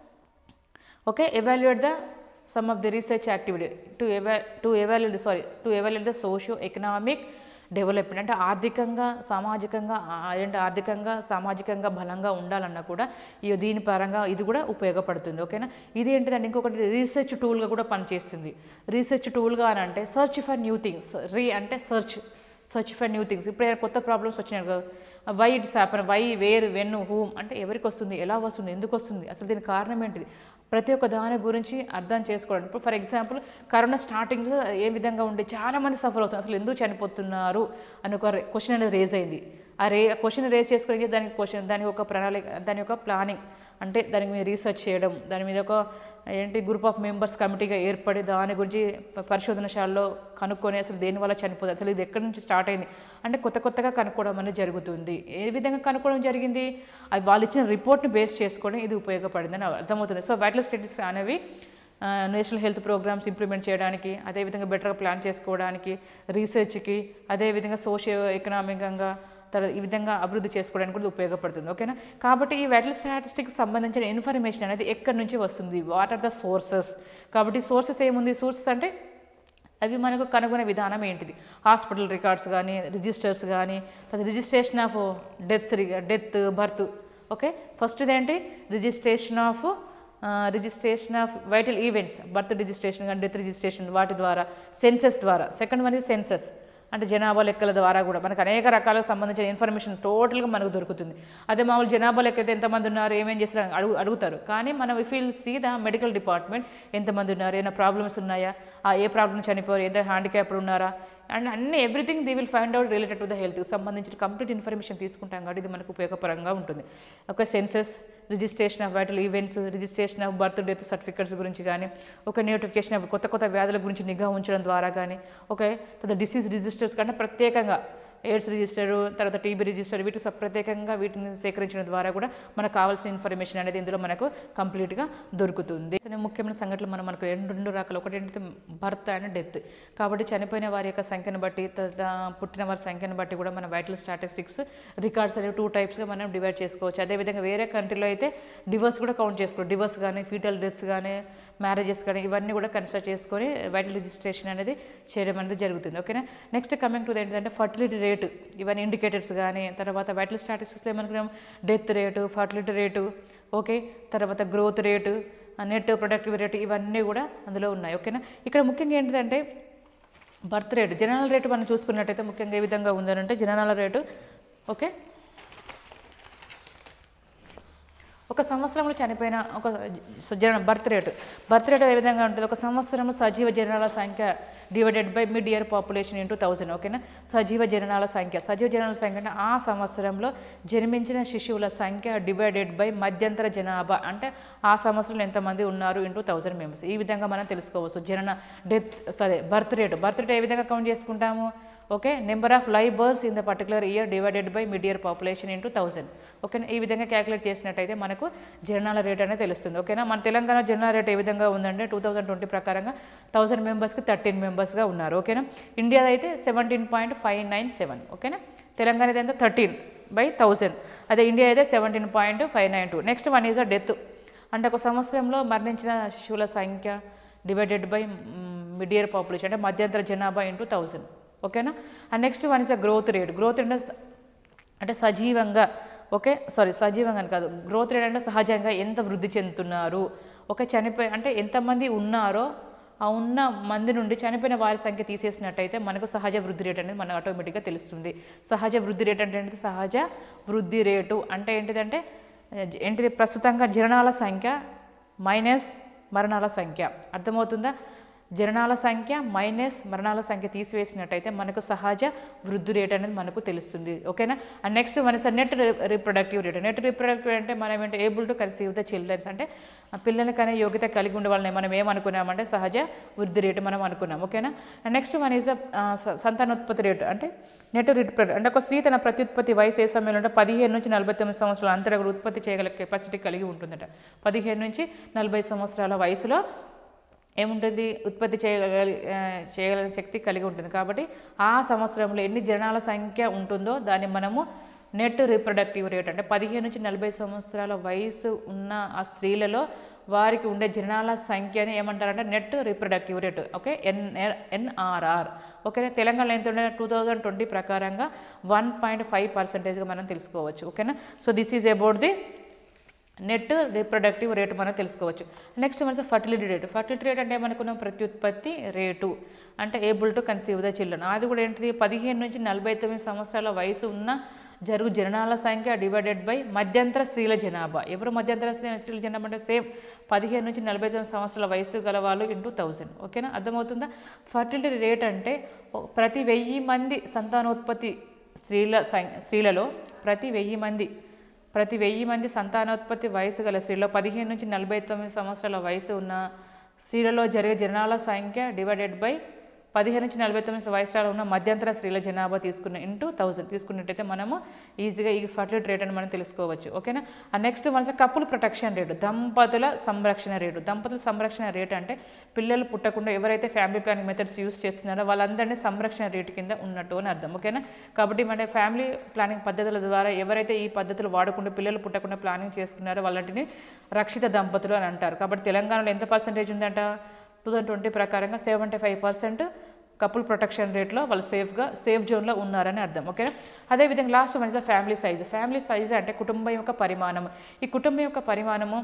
okay evaluate the some of the research activity to eva to evaluate sorry to evaluate the socio economic development అంటే ఆర్థికంగా సామాజికంగా ఆ- అంటే ఆర్థికంగా సామాజికంగా బలంగా ఉండాలన్నా కూడా ఈ దీని పరంగా ఇది కూడా ఉపయోగపడుతుంది ఓకేనా ఇది ఏంటిదంటే ఇంకొకటి రీసెర్చ్ టూల్గా కూడా పనిచేస్తుంది రీసెర్చ్ టూల్గా అని అంటే search for new things re అంటే search search for new things ఇప్పుడు ఏదైనా కొత్త ప్రాబ్లమ్స్ వచ్చినాయి కదా why it's happen why where when whom అంటే ఎవరికి వస్తుంది ఎలా వస్తుంది ఎందుకు వస్తుంది అసలు దీనికి కారణం ఏంటిది ప్రతి ఒక్క దాని గురించి అర్థం చేసుకోవడం ఇప్పుడు ఫర్ ఎగ్జాంపుల్ కరోనా స్టార్టింగ్లో ఏ విధంగా ఉండే చాలామంది సఫర్ అవుతున్నారు అసలు ఎందుకు చనిపోతున్నారు అని ఒక క్వశ్చన్ అనేది రేజ్ అయింది ఆ రే క్వశ్చన్ రేజ్ చేసుకుని దానికి క్వశ్చన్ దాని యొక్క ప్రణాళిక దాని యొక్క ప్లానింగ్ అంటే దాని మీద రీసెర్చ్ చేయడం దాని మీద ఒక ఏంటి గ్రూప్ ఆఫ్ మెంబర్స్ కమిటీగా ఏర్పడి దాని గురించి ప- పరిశోధనశాలలో కనుక్కొని అసలు దేనివల్ల చనిపోతుంది అసలు ఇది ఎక్కడి నుంచి స్టార్ట్ అయింది అంటే కొత్త కొత్తగా కనుక్కోవడం అనేది జరుగుతుంది ఏ విధంగా కనుక్కోవడం జరిగింది అది వాళ్ళు ఇచ్చిన రిపోర్ట్ని బేస్ చేసుకొని ఇది ఉపయోగపడిందని అర్థమవుతుంది సో వైటల్ స్టడీస్ అనేవి నేషనల్ హెల్త్ ప్రోగ్రామ్స్ ఇంప్లిమెంట్ చేయడానికి అదేవిధంగా బెటర్గా ప్లాన్ చేసుకోవడానికి రీసెర్చ్కి అదేవిధంగా సోషియో ఎకనామికంగా తర్వాత ఈ విధంగా అభివృద్ధి చేసుకోవడానికి కూడా ఉపయోగపడుతుంది ఓకేనా కాబట్టి ఈ వైటల్ స్టాటిస్టిక్స్ సంబంధించిన ఇన్ఫర్మేషన్ అనేది ఎక్కడి నుంచి వస్తుంది వాట్ ఆర్ ద సోర్సెస్ కాబట్టి సోర్సెస్ ఏముంది సోర్సెస్ అంటే అవి మనకు కనుగొనే విధానం ఏంటిది హాస్పిటల్ రికార్డ్స్ కానీ రిజిస్టర్స్ కానీ తర్వాత registration of death death birth okay first ఏంటి registration of registration of vital events birth registration కానీ డెత్ రిజిస్ట్రేషన్ వాటి ద్వారా సెన్సెస్ ద్వారా సెకండ్ వన్ ఇది సెన్సెస్ అంటే జనాభా లెక్కల ద్వారా కూడా మనకు అనేక రకాలకు సంబంధించిన ఇన్ఫర్మేషన్ టోటల్గా మనకు దొరుకుతుంది అదే మామూలు జనాభా లెక్క అయితే ఎంతమంది ఉన్నారు ఏమేం చేస్తారు అని అడుగు అడుగుతారు కానీ మనం if will see the medical department ఎంతమంది ఉన్నారు ఏమైనా ప్రాబ్లమ్స్ ఉన్నాయా ఆ ఏ ప్రాబ్లమ్ చనిపోయారు ఎంత హ్యాండిక్యాప్డ్ ఉన్నారా అండ్ అన్ని everything they will find out related to the health సంబంధించిన కంప్లీట్ ఇన్ఫర్మేషన్ తీసుకుంటాం కాబట్టి ఇది మనకు ఉపయోగపరంగా ఉంటుంది ఒక census registration of vital events registration of birth death certificates గురించి కానీ ఒక నోటిఫికేషన్ ఆఫ్ కొత్త కొత్త వ్యాధుల గురించి నిఘా ఉంచడం ద్వారా కానీ ఓకే తర్వాత డిసీజ్ రిజిస్టర్స్ కంటే ప్రత్యేకంగా ఎయిడ్స్ రిజిస్టర్ తర్వాత టీబీ రిజిస్టర్ వీటికి స- ప్రత్యేకంగా వీటిని సేకరించడం ద్వారా కూడా మనకు కావాల్సిన ఇన్ఫర్మేషన్ అనేది ఇందులో మనకు కంప్లీట్గా దొరుకుతుంది అసలు ముఖ్యమైన సంఘటనలు మనం మనకు రెండు రెండు రకాలు ఒకటి ఏంటంటే బర్త్ అండ్ డెత్ కాబట్టి చనిపోయిన వారి యొక్క సంఖ్యను బట్టి తర్వాత పుట్టిన వారి సంఖ్యను బట్టి కూడా మన వైటల్ స్టాటిస్టిక్స్ రికార్డ్స్ అనేవి టూ టైప్స్గా మనం డివైడ్ చేసుకోవచ్చు అదేవిధంగా వేరే కంట్రీలో అయితే డివర్స్ కూడా కౌంట్ చేసుకోవచ్చు డివర్స్ కానీ ఫీటల్ డెత్స్ కానీ మ్యారేజెస్ కానీ ఇవన్నీ కూడా కన్సిడర్ చేసుకొని వైటల్ రిజిస్ట్రేషన్ అనేది చేయడం అనేది జరుగుతుంది ఓకేనా నెక్స్ట్ కమింగ్ టు ఏంటంటే ఫర్టిలిటీ రేటు ఇవన్నీ ఇండికేటర్స్ కానీ తర్వాత వైటల్ స్టాటిస్టిక్స్లో ఏమనుకున్నాం death rate fertility rate okay తర్వాత growth rate net productive rate ఇవన్నీ కూడా అందులో ఉన్నాయి ఓకేనా ఇక్కడ ముఖ్యంగా ఏంటిదంటే బర్త్ రేటు జనరల్ రేటు మనం చూసుకున్నట్టయితే ముఖ్యంగా ఏ విధంగా ఉందనంటే జనరల్ రేటు ఓకే ఒక సంవత్సరంలో చనిపోయిన ఒక జ- జన బర్త్ రేటు బర్త్ రేట్ ఏ విధంగా ఉంటుంది ఒక సంవత్సరంలో సజీవ జననాల సంఖ్య divided by mid year population into thousand ఓకేనా సజీవ జననాల సంఖ్య సజీవ జననాల సంఖ్య అంటే ఆ సంవత్సరంలో జన్మించిన శిశువుల సంఖ్య డివైడెడ్ బై మధ్యంతర జనాభా అంటే ఆ సంవత్సరంలో ఎంతమంది ఉన్నారు ఇంటూ థౌజండ్ మెంబర్స్ ఈ విధంగా మనం తెలుసుకోవచ్చు జనన డెత్ సరే బర్త్ రేటు బర్త్ రేట్ ఏ విధంగా కౌంట్ చేసుకుంటాము okay number of live births in the particular year divided by mid year population into thousand ఓకేనా ఈ విధంగా క్యాలిక్యులేట్ చేసినట్టయితే మనకు జననాల రేట్ అనేది తెలుస్తుంది ఓకేనా మన తెలంగాణ జననాల రేట్ ఏ విధంగా ఉందంటే టూ థౌసండ్ ట్వంటీ ప్రకారంగా థౌసండ్ మెంబర్స్కి థర్టీన్ మెంబర్స్గా ఉన్నారు ఓకేనా ఇండియా అయితే seventeen point five nine seven ఓకేనా తెలంగాణ అయితే థర్టీన్ బై థౌసండ్ అదే ఇండియా అయితే seventeen point five nine two next one is a death అంటే ఒక సంవత్సరంలో మరణించిన శిశువుల సంఖ్య divided by mid year population అంటే మధ్యంతర జనాభా ఇంటూ థౌసండ్ ఓకేనా and next one is a growth rate growth అంటే స- అంటే సజీవంగా ఓకే సారీ సజీవంగా అని కాదు గ్రోత్ రేట్ అంటే సహజంగా ఎంత వృద్ధి చెందుతున్నారు ఓకే చనిపోయి అంటే ఎంతమంది ఉన్నారో ఆ ఉన్న మంది నుండి చనిపోయిన వారి సంఖ్య తీసేసినట్టయితే మనకు సహజ వృద్ధి రేట్ అనేది మనకు ఆటోమేటిక్గా తెలుస్తుంది సహజ వృద్ధి రేట్ అంటే ఏంటిది సహజ వృద్ధి రేటు అంటే ఏంటిదంటే ఏ, ఏంటిది ప్రస్తుతంగా జననాల సంఖ్య మైనస్ మరణాల సంఖ్య అర్థమవుతుందా జననాల సంఖ్య మైనస్ మరణాల సంఖ్య తీసివేసినట్టయితే మనకు సహజ వృద్ధి రేట్ అనేది మనకు తెలుస్తుంది ఓకేనా అండ్ నెక్స్ట్ మన sir net reproductive rate net reproductive అంటే మనం ఏంటి able to conceive the childrens అంటే ఆ పిల్లలకి అనే యోగ్యత కలిగి ఉండే వాళ్ళని మనం ఏమనుకున్నామంటే సహజ వృద్ధి రేటు మనం అనుకున్నాం ఓకేనా అండ్ నెక్స్ట్ వన్ ఈజ్ సంతానోత్పత్తి రేటు అంటే నెట్ రిప్రొడక్ట్ అంటే ఒక స్త్రీ తన ప్రత్యుత్పత్తి వయసు ఏ సమయంలో అంటే పదిహేను నుంచి నలభై తొమ్మిది సంవత్సరాల అంతటా కూడా ఉత్పత్తి చేయగల కెపాసిటీ కలిగి ఉంటుందట పదిహేను నుంచి నలభై సంవత్సరాల వయసులో ఏముంటుంది ఉత్పత్తి చేయగల ఆ, చేయగలిగిన శక్తి కలిగి ఉంటుంది కాబట్టి ఆ సంవత్సరంలో ఎన్ని జనాల సంఖ్య ఉంటుందో దాన్ని మనము నెట్ రిప్రొడక్టివ్ రేట్ అంటే పదిహేను నుంచి నలభై సంవత్సరాల వయసు ఉన్న ఆ స్త్రీలలో వారికి ఉండే జనాల సంఖ్యని ఏమంటారంటే net reproductive rate okay N NRR ఓకేనా తెలంగాణలో ఎంత ఉండే టూ థౌజండ్ ట్వంటీ ప్రకారంగా వన్ పాయింట్ ఫైవ్ పర్సెంటేజ్గా మనం తెలుసుకోవచ్చు ఓకేనా so this is about the net reproductive rate మనం తెలుసుకోవచ్చు నెక్స్ట్ మనకి ఫర్టిలిటీ రేటు ఫర్టిలిటీ రేట్ అంటే ఏమనుకున్నాం ప్రత్యుత్పత్తి రేటు అంటే able to conceive the children అది కూడా ఏంటిది పదిహేను నుంచి నలభై తొమ్మిది సంవత్సరాల వయసు ఉన్న జరుగు జననాల సంఖ్య డివైడెడ్ బై మధ్యంతర స్త్రీల జనాభా ఎవరు మధ్యంతర స్త్రీ- స్త్రీల జనాభా అంటే సేమ్ పదిహేను నుంచి నలభై తొమ్మిది సంవత్సరాల వయసు గల వాళ్ళు ఇంటూ థౌజండ్ ఓకేనా అర్థమవుతుందా ఫర్టిలిటీ రేట్ అంటే ఓ- ప్రతి వెయ్యి మంది సంతానోత్పత్తి స్త్రీల సం- స్త్రీలలో ప్రతి వెయ్యి మంది ప్రతి వెయ్యి మంది సంతానోత్పత్తి వయసు గల స్త్రీలో పదిహేను నుంచి నలభై తొమ్మిది సంవత్సరాల వయసు ఉన్న స్త్రీలలో జరిగే జనాల సంఖ్య డివైడెడ్ బై పదిహేను నుంచి నలభై తొమ్మిది వయసులో ఉన్న మధ్యంతర స్త్రీల జనాభా తీసుకున్న ఇంటూ థౌసండ్ తీసుకున్నట్టయితే మనము ఈజీగా ఈ ఫర్టిలిటీ రేట్ అని మనం తెలుసుకోవచ్చు ఓకేనా ఆ నెక్స్ట్ మనసు కపుల్ ప్రొటెక్షన్ రేటు దంపతుల సంరక్షణ రేటు దంపతుల సంరక్షణ రేటు అంటే పిల్లలు పుట్టకుండా ఎవరైతే ఫ్యామిలీ ప్లానింగ్ మెథడ్స్ యూస్ చేస్తున్నారో వాళ్ళందరినీ సంరక్షణ రేటు కింద ఉన్నట్టు అని అర్థం ఓకేనా కాబట్టి మన ఫ్యామిలీ ప్లానింగ్ పద్ధతుల ద్వారా ఎవరైతే ఈ పద్ధతులు వాడకుండా పిల్లలు పుట్టకుండా ప్లానింగ్ చేసుకున్నారో వాళ్ళని రక్షిత దంపతులు అని అంటారు కాబట్టి తెలంగాణలో ఎంత పర్సెంటేజ్ ఉందంట టూ థౌజండ్ ట్వంటీ ప్రకారంగా seventy five percent couple protection రేట్లో వాళ్ళు సేఫ్గా సేఫ్ జోన్లో ఉన్నారని అర్థం ఓకే అదేవిధంగా last one is family size family size అంటే కుటుంబం యొక్క పరిమాణం ఈ కుటుంబం యొక్క పరిమాణము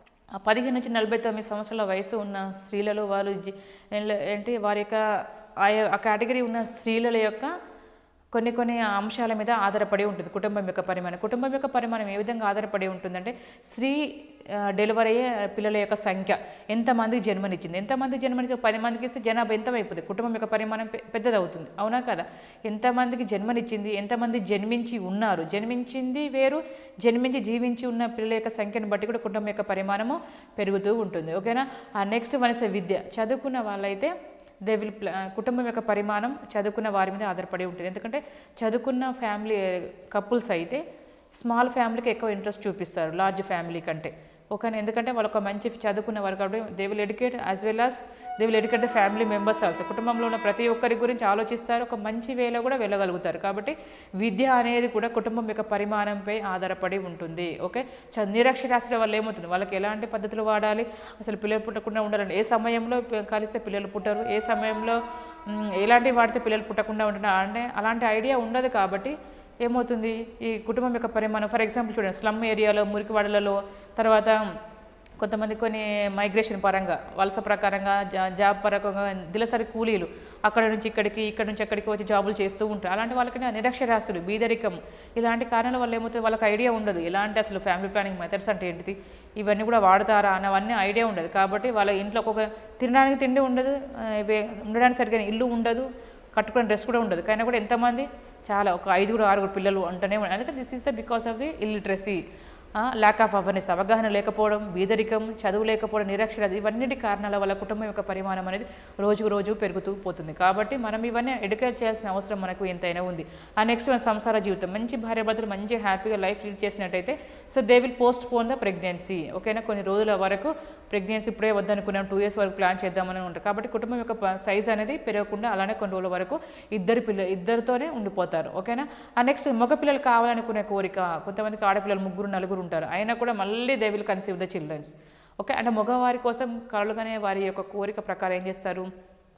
ఆ పదిహేను నుంచి నలభై తొమ్మిది సంవత్సరాల వయసు ఉన్న స్త్రీలలో వాళ్ళు జి- ఏంల- ఏంటి వారి యొక్క ఆ యొ- ఆ కేటగిరీ ఉన్న స్త్రీల యొక్క కొన్ని కొన్ని అంశాల మీద ఆధారపడి ఉంటుంది కుటుంబం యొక్క పరిమాణం కుటుంబం యొక్క పరిమాణం ఏ విధంగా ఆధారపడి ఉంటుందంటే స్త్రీ ఆ, డెలివరీ అయ్యే పిల్లల యొక్క సంఖ్య ఎంతమందికి జన్మనిచ్చింది ఎంతమంది జన్మనిచ్చి ఒక పది మందికి ఇస్తే జనాభా ఎంత అయిపోతుంది కుటుంబం యొక్క పరిమాణం పె- పెద్దదవుతుంది అవునా కదా ఎంతమందికి జన్మనిచ్చింది ఎంతమంది జన్మించి ఉన్నారు జన్మించింది వేరు జన్మించి జీవించి ఉన్న పిల్లల యొక్క సంఖ్యను బట్టి కూడా కుటుంబం యొక్క పరిమాణము పెరుగుతూ ఉంటుంది ఓకేనా ఆ నెక్స్ట్ మనసు విద్య చదువుకున్న వాళ్ళైతే దే విల్ ప్లా కుటుంబం యొక్క పరిమాణం చదువుకున్న వారి మీద ఆధారపడి ఉంటుంది ఎందుకంటే చదువుకున్న ఫ్యామిలీ కపుల్స్ అయితే స్మాల్ ఫ్యామిలీకి ఎక్కువ ఇంట్రెస్ట్ చూపిస్తారు లార్జ్ ఫ్యామిలీ కంటే ఓకేనా ఎందుకంటే వాళ్ళు ఒక మంచి చదువుకున్న వారు కాబట్టి they will educate as well as they will educate the family members also కుటుంబంలో ఉన్న ప్రతి ఒక్కరి గురించి ఆలోచిస్తారు ఒక మంచి వేలో కూడా వెళ్ళగలుగుతారు కాబట్టి విద్య అనేది కూడా కుటుంబం యొక్క పరిమాణంపై ఆధారపడి ఉంటుంది ఓకే చ నిరక్షరాస్యుల వల్ల ఏమవుతుంది వాళ్ళకి ఎలాంటి పద్ధతులు వాడాలి అసలు పిల్లలు పుట్టకుండా ఉండాలండి ఏ సమయంలో పి- కలిస్తే పిల్లలు పుట్టరు ఏ సమయంలో మ్, ఎలాంటివి వాడితే పిల్లలు పుట్టకుండా ఉంటున్నారు అంటే అలాంటి ఐడియా ఉండదు కాబట్టి ఏమవుతుంది ఈ కుటుంబం యొక్క పరిమాణం ఫర్ ఎగ్జాంపుల్ చూడండి స్లమ్ ఏరియాలో మురికివాడలలో తర్వాత కొంతమంది కొన్ని మైగ్రేషన్ పరంగా వలస ప్రకారంగా జా జాబ్ పరంగా దిలసరి కూలీలు అక్కడ నుంచి ఇక్కడికి ఇక్కడ నుంచి అక్కడికి వచ్చి జాబులు చేస్తూ ఉంటారు అలాంటి వాళ్ళకి నిరక్షరాస్తులు బీదరికం ఇలాంటి కారణాల వల్ల ఏమవుతుంది వాళ్ళకి ఐడియా ఉండదు ఎలాంటి అసలు ఫ్యామిలీ ప్లానింగ్ మెథడ్స్ అంటే ఏంటిది ఇవన్నీ కూడా వాడతారా అన్నవన్నీ ఐడియా ఉండదు కాబట్టి వాళ్ళ ఇంట్లో ఒక తినడానికి తిండి ఉండదు ఆ, ఇవే- ఉండడానికి సరిగ్గా ఇల్లు ఉండదు కట్టుకునే డ్రెస్ కూడా ఉండదు కానీ కూడా ఎంతమంది చాలా ఒక ఐదుగురు ఆరుగురు పిల్లలు అంటూనే ఉన్నారు అందుకని this is the because of the illiteracy lack of awareness అవగాహన లేకపోవడం బీదరికం చదువు లేకపోవడం నిరక్షరాస్యత ఇవన్నిటి కారణాల వల్ల కుటుంబం యొక్క పరిమాణం అనేది రోజుకు రోజు పెరుగుతూ పోతుంది కాబట్టి మనం ఇవన్నీ ఎడ్యుకేట్ చేయాల్సిన అవసరం మనకు ఎంతైనా ఉంది ఆ నెక్స్ట్ మన సంసార జీవితం మంచి భార్యాభర్తలు మంచి హ్యాపీగా లైఫ్ లీడ్ చేసినట్టయితే so they will postpone the pregnancy ఓకేనా కొన్ని రోజుల వరకు ప్రెగ్నెన్సీ ఇప్పుడే వద్దనుకున్నాం టూ ఇయర్స్ వరకు ప్లాన్ చేద్దామని ఉంటారు కాబట్టి కుటుంబం యొక్క సైజ్ అనేది పెరగకుండా అలానే కొన్ని రోజుల వరకు ఇద్దరు పిల్ల ఇద్దరితోనే ఉండిపోతారు ఓకేనా ఆ నెక్స్ట్ మగ పిల్లలు కావాలనుకునే కోరిక కొంతమందికి ఆడపిల్లలు ముగ్గురు నలుగురు ఉంటారు అయినా కూడా మళ్ళీ they will conceive the childrens okay అంటే మగవారి కోసం కలలుగానే వారి యొక్క కోరిక ప్రకారం ఏం చేస్తారు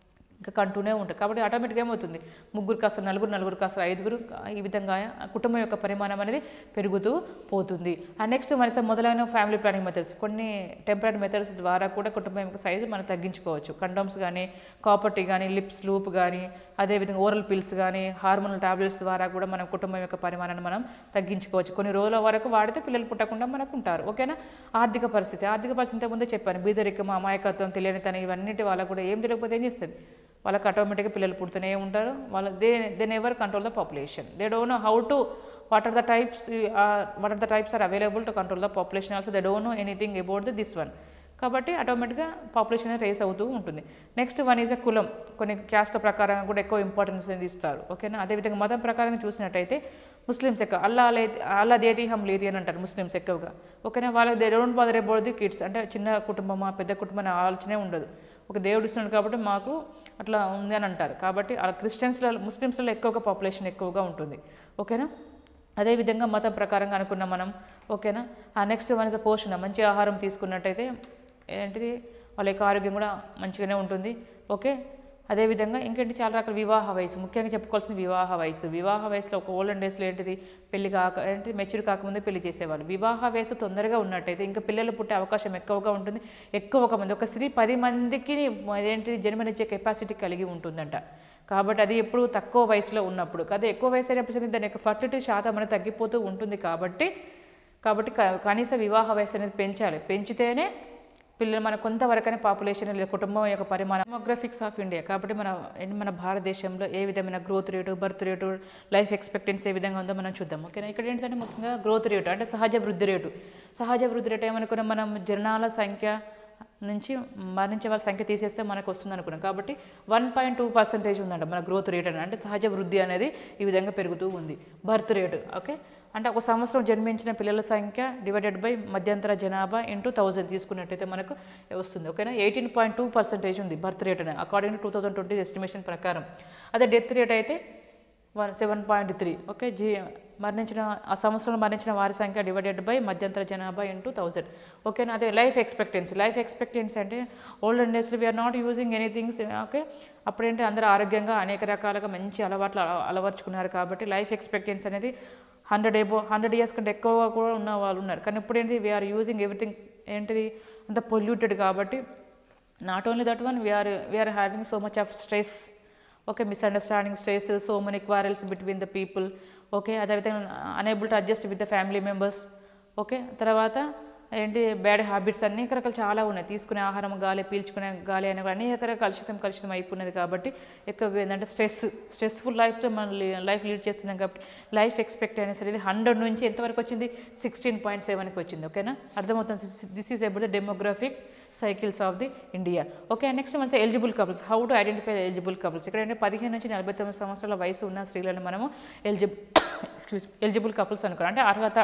ఇంకా కంటూనే ఉంటాయి కాబట్టి ఆటోమేటిక్గా ఏమవుతుంది ముగ్గురు కాస్త నలుగురు నలుగురు కాస్త ఐదుగురు ఈ విధంగా ఆ కుటుంబం యొక్క పరిమాణం అనేది పెరుగుతూ పోతుంది అండ్ నెక్స్ట్ మన మొదలైన ఫ్యామిలీ ప్లానింగ్ మెథడ్స్ కొన్ని టెంపరీ మెథడ్స్ ద్వారా కూడా కుటుంబం యొక్క సైజు మనం తగ్గించుకోవచ్చు కండోమ్స్ కానీ కాపర్టీ కానీ లిప్స్ లూప్ కానీ అదేవిధంగా ఓరల్ పిల్స్ కానీ హార్మోనల్ టాబ్లెట్స్ ద్వారా కూడా మనం కుటుంబం యొక్క పరిమాణాన్ని మనం తగ్గించుకోవచ్చు కొన్ని రోజుల వరకు వాడితే పిల్లలు పుట్టకుండా మనకు ఉంటారు ఓకేనా ఆర్థిక పరిస్థితి ఆర్థిక పరిస్థితి ఇంతకుముందే చెప్పాను బీదరికం అమాయకత్వం తెలియనితనం ఇవన్నిటి వాళ్ళకు కూడా ఏం తెలియకపోతే ఏం చేస్తుంది వాళ్ళకి ఆటోమేటిక్గా పిల్లలు పుడుతూనే ఉంటారు వాళ్ళు they they never control the population they don't know how to what are the types what are the types are available to control the population also they don't know anything about the this one కాబట్టి ఆటోమేటిక్గా population అనేది race అవుతూ ఉంటుంది next one is a కులం కొన్ని caste ప్రకారంగా కూడా ఎక్కువ ఇంపార్టెన్స్ అనేది ఇస్తారు ఓకేనా అదేవిధంగా మతం ప్రకారంగా చూసినట్టయితే ముస్లిమ్స్ ఎక్కువ అల్లా అలే అల్లా దేతీహం లేది అని అంటారు ముస్లిమ్స్ ఎక్కువగా ఓకేనా వాళ్ళకి they don't bother about the kids అంటే చిన్న కుటుంబమా పెద్ద కుటుంబం అనే ఆలోచనే ఉండదు ఒక దేవుడు ఇస్తున్నాడు కాబట్టి మాకు అట్లా ఉంది అని అంటారు కాబట్టి ఆ క్రిస్టియన్స్లో ముస్లిమ్స్లో ఎక్కువగా పాపులేషన్ ఎక్కువగా ఉంటుంది ఓకేనా అదేవిధంగా మతం ప్రకారంగా అనుకున్నాం మనం ఓకేనా ఆ నెక్స్ట్ మన పోషణ మంచి ఆహారం తీసుకున్నట్టయితే ఏంటిది వాళ్ళ యొక్క ఆరోగ్యం కూడా మంచిగానే ఉంటుంది ఓకే అదేవిధంగా ఇంకేంటి చాలా రకాల వివాహ వయసు ముఖ్యంగా చెప్పుకోవాల్సిన వివాహ వయసు వివాహ వయసులో ఒక ఓల్డెన్ డేస్లో ఏంటిది పెళ్లి కాక ఏంటి మెచ్యూర్ కాకముందే పెళ్లి చేసేవాళ్ళు వివాహ వయసు తొందరగా ఉన్నట్టయితే ఇంకా పిల్లలు పుట్టే అవకాశం ఎక్కువగా ఉంటుంది ఎక్కువ ఒక మంది ఒక స్త్రీ పది మందికి ఏంటి జన్మనిచ్చే కెపాసిటీ కలిగి ఉంటుందంట కాబట్టి అది ఎప్పుడు తక్కువ వయసులో ఉన్నప్పుడు అదే ఎక్కువ వయసు అయినప్పుడు దాని యొక్క ఫర్టిలిటీ శాతం అనేది తగ్గిపోతూ ఉంటుంది కాబట్టి కాబట్టి క- కనీస వివాహ వయసు అనేది పెంచాలి పెంచితేనే పిల్లలు మన కొంతవరకైనా పాపులేషన్ లేదా కుటుంబం యొక్క పరిమాణం డెమోగ్రఫిక్స్ ఆఫ్ ఇండియా కాబట్టి మన ఏంటి మన భారతదేశంలో ఏ విధమైన growth rate birth rate life expectancy ఏ విధంగా ఉందో మనం చూద్దాం ఓకేనా ఇక్కడ ఏంటంటే ముఖ్యంగా గ్రోత్ రేటు అంటే సహజ వృద్ధి రేటు సహజ వృద్ధి రేటు ఏమనుకున్నాం మనం జనాల సంఖ్య నుంచి మరణించే వాళ్ళ సంఖ్య తీసేస్తే మనకు వస్తుంది అనుకున్నాం కాబట్టి వన్ పాయింట్ టూ పర్సెంటేజ్ ఉందంట మన గ్రోత్ రేట్ అని అంటే సహజ వృద్ధి అనేది ఈ విధంగా పెరుగుతూ ఉంది బర్త్ రేటు ఓకే అంటే ఒక సంవత్సరం జన్మించిన పిల్లల సంఖ్య డివైడెడ్ బై మధ్యంతర జనాభా ఇంటూ థౌజండ్ తీసుకున్నట్టయితే మనకు వస్తుంది ఓకేనా ఎయిటీన్ పాయింట్ టూ పర్సెంటేజ్ ఉంది బర్త్ రేట్ అని according to two thousand twenty estimation ప్రకారం అదే డెత్ రేట్ అయితే one seven point three okay జీ మరణించిన ఆ సంవత్సరంలో మరణించిన వారి సంఖ్య డివైడెడ్ బై మధ్యంతర జనాభా ఇంటూ థౌజండ్ ఓకేనా అదే లైఫ్ ఎక్స్పెక్టెన్సీ లైఫ్ ఎక్స్పెక్టెన్సీ అంటే ఓల్డ్ డేస్లో we're not using anythings okay అప్పుడేంటి అందరూ ఆరోగ్యంగా అనేక రకాలుగా మంచి అలవాట్లు అల- అలవర్చుకున్నారు కాబట్టి లైఫ్ ఎక్స్పెక్టెన్సీ అనేది హండ్రెడ్ ఎబో హండ్రెడ్ ఇయర్స్ కంటే ఎక్కువగా కూడా ఉన్న వాళ్ళు ఉన్నారు కానీ ఇప్పుడు ఏంటి వీఆర్ యూజింగ్ ఎవ్రీథింగ్ ఏంటిది అంత పొల్యూటెడ్ కాబట్టి not only that one we're we're having so much of stress okay misunderstanding stress so many quarrels between the people okay అదేవిధంగా unable to adjust with the family members okay తర్వాత ఏంటి bad habits అనేక రకాలు చాలా ఉన్నాయి తీసుకునే ఆహారం గాలి పీల్చుకునే గాలి అనే అనేక రకాల కలుషితం కలుషితం అయిపోయినది కాబట్టి ఎక్కువగా ఏంటంటే స్ట్రెస్ స్ట్రెస్ఫుల్ లైఫ్తో మనం లైఫ్ లీడ్ చేస్తున్నాం కాబట్టి లైఫ్ ఎక్స్పెక్టెన్సీ అనేది హండ్రెడ్ నుంచి ఎంతవరకు వచ్చింది సిక్స్టీన్ పాయింట్ సెవెన్కి వచ్చింది ఓకేనా అర్థమవుతుంది this is able the demographic cycles of the India okay next మన eligible couples how to identify eligible couples ఇక్కడ ఏంటంటే పదిహేను నుంచి నలభై తొమ్మిది సంవత్సరాల వయసు ఉన్న స్త్రీలను మనము ఎలిజిబుల్ ఎక్స్క్యూజ్ ఎలిజిబుల్ కపుల్స్ అనుకోవాలి అంటే అర్హత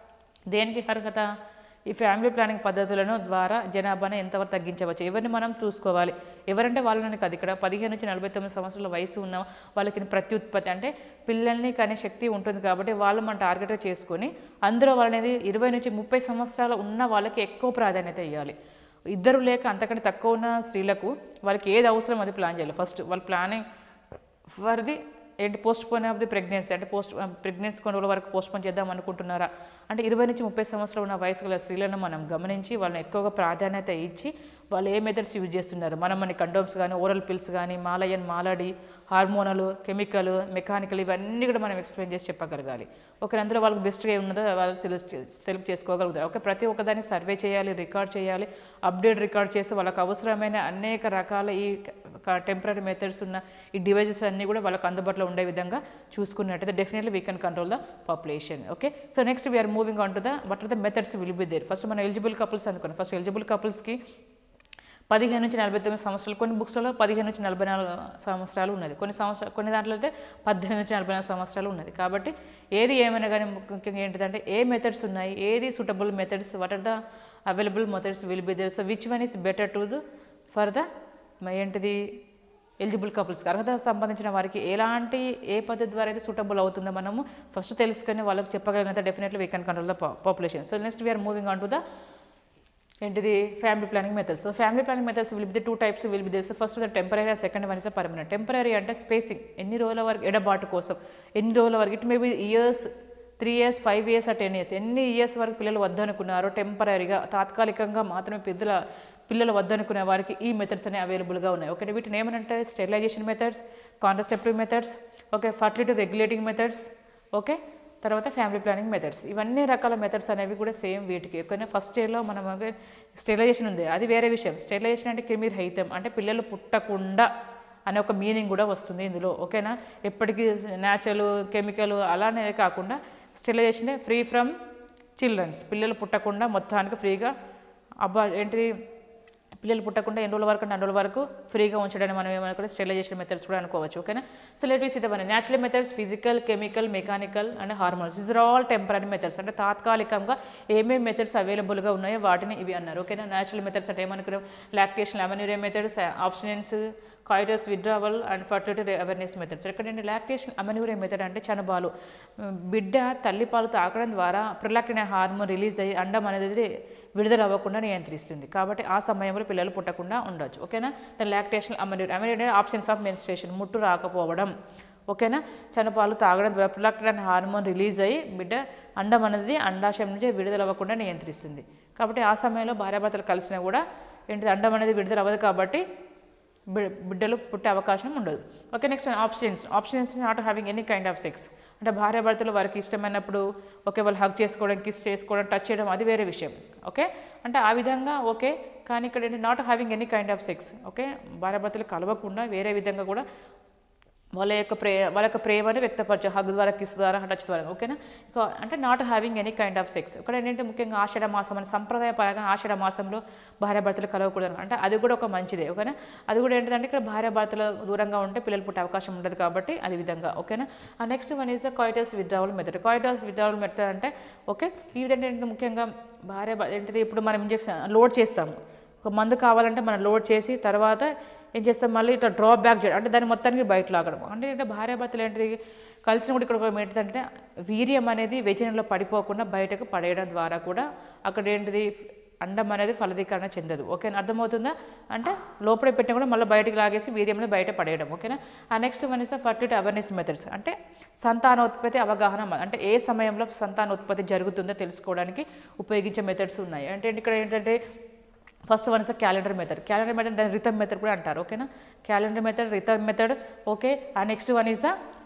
దేనికి అర్హత ఈ ఫ్యామిలీ ప్లానింగ్ పద్ధతులను ద్వారా జనాభాని ఎంతవరకు తగ్గించవచ్చు ఎవరిని మనం చూసుకోవాలి ఎవరంటే వాళ్ళని కాదు ఇక్కడ పదిహేను నుంచి నలభై తొమ్మిది సంవత్సరాల వయసు ఉన్న వాళ్ళకి ప్రత్యుత్పత్తి అంటే పిల్లల్ని కనే శక్తి ఉంటుంది కాబట్టి వాళ్ళు మనం టార్గెట్గా చేసుకొని అందులో వాళ్ళనేది ఇరవై నుంచి ముప్పై సంవత్సరాలు ఉన్న వాళ్ళకి ఎక్కువ ప్రాధాన్యత ఇవ్వాలి ఇద్దరు లేక అంతకంటే తక్కువ ఉన్న స్త్రీలకు వాళ్ళకి ఏది అవసరం అది ప్లాన్ చేయాలి ఫస్ట్ వాళ్ళ ప్లానింగ్ ఫర్ ది ఏంటి postpone of the pregnancy అంటే పోస్ట్ ప్రెగ్నెన్సీ కొన్ని రోజుల వరకు పోస్ట్ పోన్ చేద్దాం అనుకుంటున్నారా అంటే ఇరవై నుంచి ముప్పై సంవత్సరాలు ఉన్న వయసు గల స్త్రీలను మనం గమనించి వాళ్ళని ఎక్కువగా ప్రాధాన్యత ఇచ్చి వాళ్ళు ఏ మెథడ్స్ యూజ్ చేస్తున్నారు మనం మన కండోమ్స్ కానీ ఓరల్ పిల్స్ కానీ మాలయన్ మాలాడి హార్మోనల్ కెమికల్ మెకానికల్ ఇవన్నీ కూడా మనం ఎక్స్ప్లెయిన్ చేసి చెప్పగలగాలి ఒక అందులో వాళ్ళకి బెస్ట్గా ఉన్నదో వాళ్ళు సెలెక్ట్ సెలెక్ట్ చేసుకోగలుగుతారు ఓకే ప్రతి ఒక్కదాన్ని సర్వే చేయాలి రికార్డ్ చేయాలి అప్డేట్ రికార్డ్ చేసి వాళ్ళకి అవసరమైన అనేక రకాల ఈ టెంపరీ మెథడ్స్ ఉన్న ఈ డివైజెస్ అన్నీ కూడా వాళ్ళకి అందుబాటులో ఉండే విధంగా చూసుకున్నట్టయితే definitely we can control the population okay so next we're moving on to the what are the methods will be there first మన ఎలిజిబుల్ కపుల్స్ అనుకోండి ఫస్ట్ ఎలిజిబుల్ కపుల్స్కి పదిహేను నుంచి నలభై తొమ్మిది సంవత్సరాలు కొన్ని బుక్స్లలో పదిహేను నుంచి నలభై నాలుగు సంవత్సరాలు ఉన్నది కొన్ని సంవత్సరాలు కొన్ని దాంట్లో అయితే పద్దెనిమిది నుంచి నలభై నాలుగు సంవత్సరాలు ఉన్నది కాబట్టి ఏది ఏమైనా కానీ ముఖ్యంగా ఏంటిదంటే ఏ మెథడ్స్ ఉన్నాయి ఏది suitable methods what are the available methods will be there so which one is better to the for the ఏంటిది ఎలిజిబుల్ కపుల్స్కి అర్హత సంబంధించిన వారికి ఎలాంటి ఏ పద్ధతి ద్వారా అయితే సూటబుల్ అవుతుందో మనము ఫస్ట్ తెలుసుకొని వాళ్ళకి చెప్పగలిగినంత definitely we can control the population so next we're moving on to the ఏంటిది family planning methods so family planning methods will be the two types will be this first temporary second one is permanent temporary అంటే spacing ఎన్ని రోజుల వరకు ఎడబాటు కోసం ఎన్ని రోజుల వరకు it may be years three years five years ఆ టెన్ ఇయర్స్ ఎన్ని ఇయర్స్ వరకు పిల్లలు వద్దనుకున్నారో టెంపరీగా తాత్కాలికంగా మాత్రమే పిల్లల పిల్లలు వద్దనుకునే వారికి ఈ మెథడ్స్ అనేవి అవైలబుల్గా ఉన్నాయి ఓకే వీటిని ఏమనంటే sterilization methods contraceptive methods okay fertility regulating methods okay తర్వాత ఫ్యామిలీ ప్లానింగ్ మెథడ్స్ ఇవన్నీ రకాల మెథడ్స్ అనేవి కూడా సేమ్ వీటికి ఓకేనా ఫస్ట్ ఇయర్లో మనం స్టెరిలైజేషన్ ఉంది అది వేరే విషయం స్టెరిలైజేషన్ అంటే క్రిమిరహితం అంటే పిల్లలు పుట్టకుండా అనే ఒక మీనింగ్ కూడా వస్తుంది ఇందులో ఓకేనా ఎప్పటికీ న్యాచురల్ కెమికల్ అలానే కాకుండా స్టెరిలైజేషన్ ఫ్రీ ఫ్రమ్ చిల్డ్రన్స్ పిల్లలు పుట్టకుండా మొత్తానికి ఫ్రీగా అబ్బా ఏంటిది పిల్లలు పుట్టకుండా ఎన్ని రోజుల వరకు అంటే అన్ని రోజుల వరకు ఫ్రీగా ఉంచడానికి మనం ఏమైనా కూడా స్టెరిలైజేషన్ మెథడ్స్ కూడా అనుకోవచ్చు ఓకేనా సో లెట్ విస్ ఇదవన్నీ natural methods physical chemical mechanical and hormones is all temporary methods అంటే తాత్కాలికంగా ఏమేమి మెథడ్స్ అవైలబుల్గా ఉన్నాయో వాటిని ఇవి అన్నారు ఓకేనా న్యాచురల్ మెథడ్స్ అంటే ఏమనుకున్నాం lactation amenorrhea methods abstinence coitus withdrawal and fertility awareness methods ఎక్కడంటే లాక్టేషన్ అమెన్యూరియా మెథడ్ అంటే చనబాలు బిడ్డ తల్లిపాలు తాకడం ద్వారా ప్రొలాక్టిన్ అనే హార్మోన్ రిలీజ్ అయ్యి అండం అనేది విడుదల అవ్వకుండా నియంత్రిస్తుంది కాబట్టి ఆ సమయంలో పిల్లలు పుట్టకుండా ఉండొచ్చు ఓకేనా దాని lactation amenorrhea amenorrhea absence of menstruation ముట్టు రాకపోవడం ఓకేనా చనపాలు తాగడం ద్వారా ప్రొలాక్టిన్ అనే హార్మోన్ రిలీజ్ అయ్యి బిడ్డ అండం అనేది అండాశయం నుంచి విడుదల అవ్వకుండా నియంత్రిస్తుంది కాబట్టి ఆ సమయంలో భార్యాభర్తలు కలిసినా కూడా ఏంటిది అండం అనేది విడుదల అవ్వదు కాబట్టి బి- బిడ్డలు పుట్టే అవకాశం ఉండదు okay next options options not having any kind of sex అంటే భార్యాభర్తలు వారికి ఇష్టమైనప్పుడు ఓకే వాళ్ళు హగ్ చేసుకోవడం కిస్ చేసుకోవడం టచ్ చేయడం అది వేరే విషయం ఓకే అంటే ఆ విధంగా ఓకే కానీ ఇక్కడ ఏంటి not having any kind of sex okay భార్యాభర్తలు కలవకుండా వేరే విధంగా కూడా వాళ్ళ యొక్క ప్రే వాళ్ళ యొక్క ప్రేమని వ్యక్తపరచు హగ్ ద్వారా కిస్ ద్వారా టచ్ ద్వారా ఓకేనా ఇక అంటే not having any kind of sex ఇక్కడ ఏంటంటే ముఖ్యంగా ఆషాఢ మాసం అని సంప్రదాయపరంగా ఆషాఢ మాసంలో భార్యాభర్తలు కలవకూడదు అంటే అది కూడా ఒక మంచిదే ఓకేనా అది కూడా ఏంటంటే ఇక్కడ భార్యాభర్తలు దూరంగా ఉంటే పిల్లలు పుట్టే అవకాశం ఉండదు కాబట్టి అది విధంగా ఓకేనా ఆ next one is the coitus withdrawal method coitus withdrawal method అంటే ఓకే ఈ విధంగా ఏంటంటే ముఖ్యంగా భార్య ఏంటిది ఇప్పుడు మనం ఇంజెక్షన్ లోడ్ చేస్తాము ఒక మందు కావాలంటే మనం లోడ్ చేసి తర్వాత ఏం చేస్తాం మళ్ళీ ఇట్లా డ్రాప్ బ్యాక్ చేయడం అంటే దాన్ని మొత్తానికి బయట లాగడం అంటే ఏంటంటే భార్యాభర్తలు ఏంటిది కలిసిన కూడా ఇక్కడ ఒక ఏంటంటే వీర్యం అనేది వెజనంలో పడిపోకుండా బయటకు పడేయడం ద్వారా కూడా అక్కడ ఏంటిది అండం అనేది ఫలదీకరణ చెందదు ఓకేనా అర్థమవుతుందా అంటే లోపల పెట్టినా కూడా మళ్ళీ బయటకు లాగేసి వీర్యంలో బయట పడేయడం ఓకేనా ఆ next one is fertility awareness methods అంటే సంతానోత్పత్తి అవగాహన మ- అంటే ఏ సమయంలో సంతానోత్పత్తి జరుగుతుందో తెలుసుకోవడానికి ఉపయోగించే మెథడ్స్ ఉన్నాయి అంటే ఇక్కడ ఏంటంటే first one is calendar method calendar method దాని రిథమ్ మెథడ్ కూడా అంటారు ఓకేనా calendar method rhythm method okay ఆ next one is the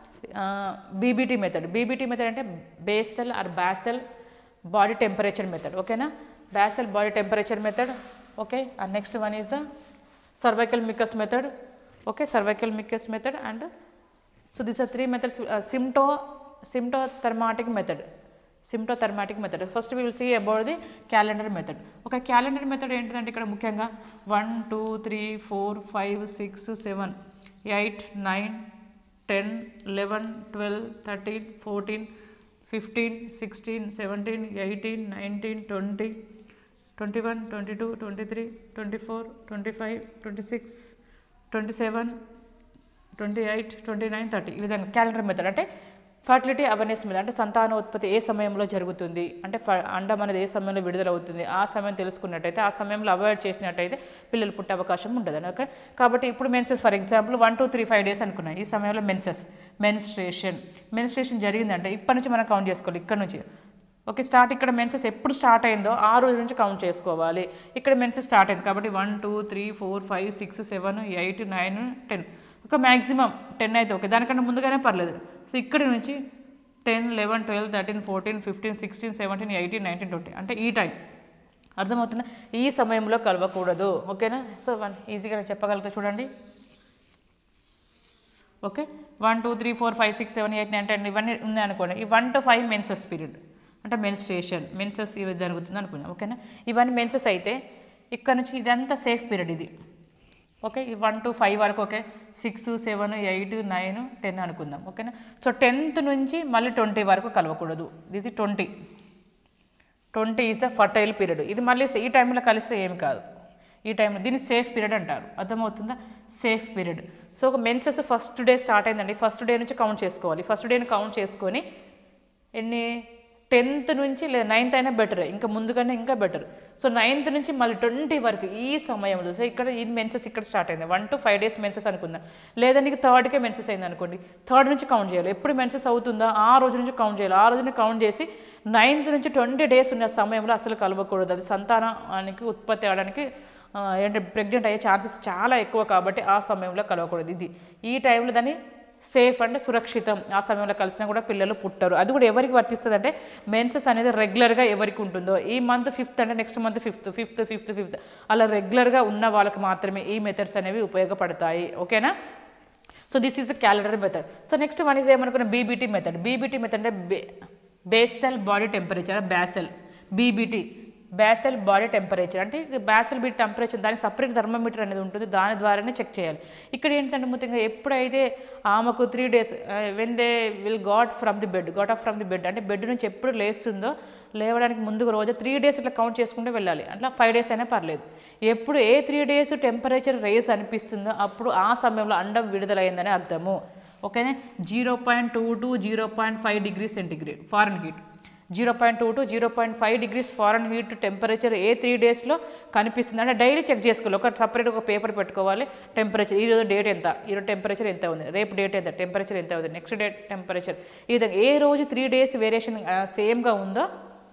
BBT method BBT method అంటే basal or basal body temperature method ఓకేనా basal body temperature method okay ఆ next one is the cervical mucus method okay cervical mucus method and so these are three methods సిమ్టో symptothermal method symptothermal method first we will see about the calendar method ఒక calendar method ఏంటిదంటే ఇక్కడ ముఖ్యంగా one two three four five six seven eight nine ten eleven twelve thirteen fourteen fifteen sixteen seventeen eighteen nineteen twenty twenty one twenty two twenty three twenty four twenty five twenty six twenty seven twenty eight twenty nine thirty ఈ విధంగా calendar method అంటే fertility awareness మీద అంటే సంతానోత్పత్తి ఏ సమయంలో జరుగుతుంది అంటే ఫ అండం అనేది ఏ సమయంలో విడుదలవుతుంది ఆ సమయం తెలుసుకున్నట్టయితే ఆ సమయంలో అవాయిడ్ చేసినట్టయితే పిల్లలు పుట్టే అవకాశం ఉండదు ఓకే కాబట్టి ఇప్పుడు menses for example one two three five days అనుకున్నాం ఈ సమయంలో మెన్సెస్ మెన్స్ట్రేషన్ మెన్స్ట్రేషన్ జరిగిందంటే ఇప్పటి నుంచి మనం కౌంట్ చేసుకోవాలి ఇక్కడ నుంచి ఓకే స్టార్ట్ ఇక్కడ మెన్సెస్ ఎప్పుడు స్టార్ట్ అయిందో ఆ రోజు నుంచి కౌంట్ చేసుకోవాలి ఇక్కడ మెన్సెస్ స్టార్ట్ అయింది కాబట్టి one two three four five six seven eight nine ten ఒక మ్యాక్సిమం టెన్ అయితే ఓకే దానికంటే ముందుగానే పర్లేదు సో ఇక్కడ నుంచి ten eleven twelve thirteen fourteen fifteen sixteen seventeen eighteen nineteen twenty అంటే ఈ టైం అర్థమవుతుందా ఈ సమయంలో కలవకూడదు ఓకేనా సో వన్ ఈజీగా నేను చెప్పగలుగుతా చూడండి okay one two three four five six seven eight nine ten ఇవన్నీ ఉన్నాయి అనుకోండి ఈ one to five menses period అంటే మెన్స్ట్రేషన్ మెన్సెస్ ఇవి జరుగుతుంది అనుకున్నాం ఓకేనా ఇవన్నీ మెన్సెస్ అయితే ఇక్కడ నుంచి ఇదంతా సేఫ్ పీరియడ్ ఇది ఓకే ఈ వన్ టు ఫైవ్ వరకు okay six seven eight nine ten అనుకుందాం ఓకేనా సో టెన్త్ నుంచి మళ్ళీ ట్వంటీ వరకు కలవకూడదు ఇది twenty twenty is the fertile period ఇది మళ్ళీ ఈ టైంలో కలిస్తే ఏమి కాదు ఈ టైంలో దీన్ని సేఫ్ పీరియడ్ అంటారు అర్థమవుతుందా సేఫ్ పీరియడ్ సో ఒక మెన్సెస్ ఫస్ట్ డే స్టార్ట్ అయిందండి ఫస్ట్ డే నుంచి కౌంట్ చేసుకోవాలి ఫస్ట్ డేని కౌంట్ చేసుకొని ఎన్ని టెన్త్ నుంచి లేదా నైన్త్ అయినా బెటర్ ఇంకా ముందుగానే ఇంకా బెటర్ సో నైన్త్ నుంచి మళ్ళీ ట్వంటీ వరకు ఈ సమయంలో సో ఇక్కడ ఈ మెన్సెస్ ఇక్కడ స్టార్ట్ అయింది one to five days menses అనుకుందాం లేదా నీకు థర్డ్కే మెన్సెస్ అయింది అనుకోండి థర్డ్ నుంచి కౌంట్ చేయాలి ఎప్పుడు మెన్సెస్ అవుతుందో ఆ రోజు నుంచి కౌంట్ చేయాలి ఆ రోజుని కౌంట్ చేసి నైన్త్ నుంచి ట్వంటీ డేస్ ఉన్న సమయంలో అసలు కలవకూడదు అది సంతానానికి ఉత్పత్తి అవడానికి ఆ, ఏంటంటే ప్రెగ్నెంట్ అయ్యే ఛాన్సెస్ చాలా ఎక్కువ కాబట్టి ఆ సమయంలో కలవకూడదు ఇది ఈ టైంలో దాన్ని సేఫ్ అంటే సురక్షితం ఆ సమయంలో కలిసినా కూడా పిల్లలు పుట్టరు అది కూడా ఎవరికి వర్తిస్తుంది అంటే మెన్సెస్ అనేది రెగ్యులర్గా ఎవరికి ఉంటుందో ఈ మంత్ ఫిఫ్త్ అంటే next month fifth fifth fifth fifth అలా రెగ్యులర్గా ఉన్న వాళ్ళకి మాత్రమే ఈ మెథడ్స్ అనేవి ఉపయోగపడతాయి ఓకేనా so this is the calendar method so next one is ఏమనుకున్న బీబీటీ మెథడ్ బీబీటీ మెథడ్ అంటే బే basal body temperature basal BBT basal body temperature అంటే బ్యాసెల్ బీ టెంపరేచర్ దానికి సపరేట్ థర్మోమీటర్ అనేది ఉంటుంది దాని ద్వారానే చెక్ చేయాలి ఇక్కడ ఏంటంటే ముఖ్యంగా ఎప్పుడైతే ఆమెకు three days when they will got from the bed got off from the bed అంటే బెడ్ నుంచి ఎప్పుడు లేస్తుందో లేవడానికి ముందుకు రోజు త్రీ డేస్ ఇట్లా కౌంట్ చేసుకుంటూ వెళ్ళాలి అట్లా ఫైవ్ డేస్ అయినా పర్లేదు ఎప్పుడు ఏ త్రీ డేస్ టెంపరేచర్ రేస్ అనిపిస్తుందో అప్పుడు ఆ సమయంలో అండం విడుదలైందని అర్థము ఓకేనా zero point two to zero point five degree centigrade fahrenheit zero point two to zero point five degrees fahrenheit temperature ఏ త్రీ డేస్లో కనిపిస్తుంది అంటే డైలీ చెక్ చేసుకోవాలి ఒక సపరేట్ ఒక పేపర్ పెట్టుకోవాలి టెంపరేచర్ ఈరోజు డేట్ ఎంత ఈరోజు టెంపరేచర్ ఎంత ఉంది రేపు డేట్ ఎంత టెంపరేచర్ ఎంత ఉంది నెక్స్ట్ డేట్ టెంపరేచర్ ఈ విధంగా ఏ రోజు త్రీ డేస్ వేరియేషన్ సేమ్గా ఉందో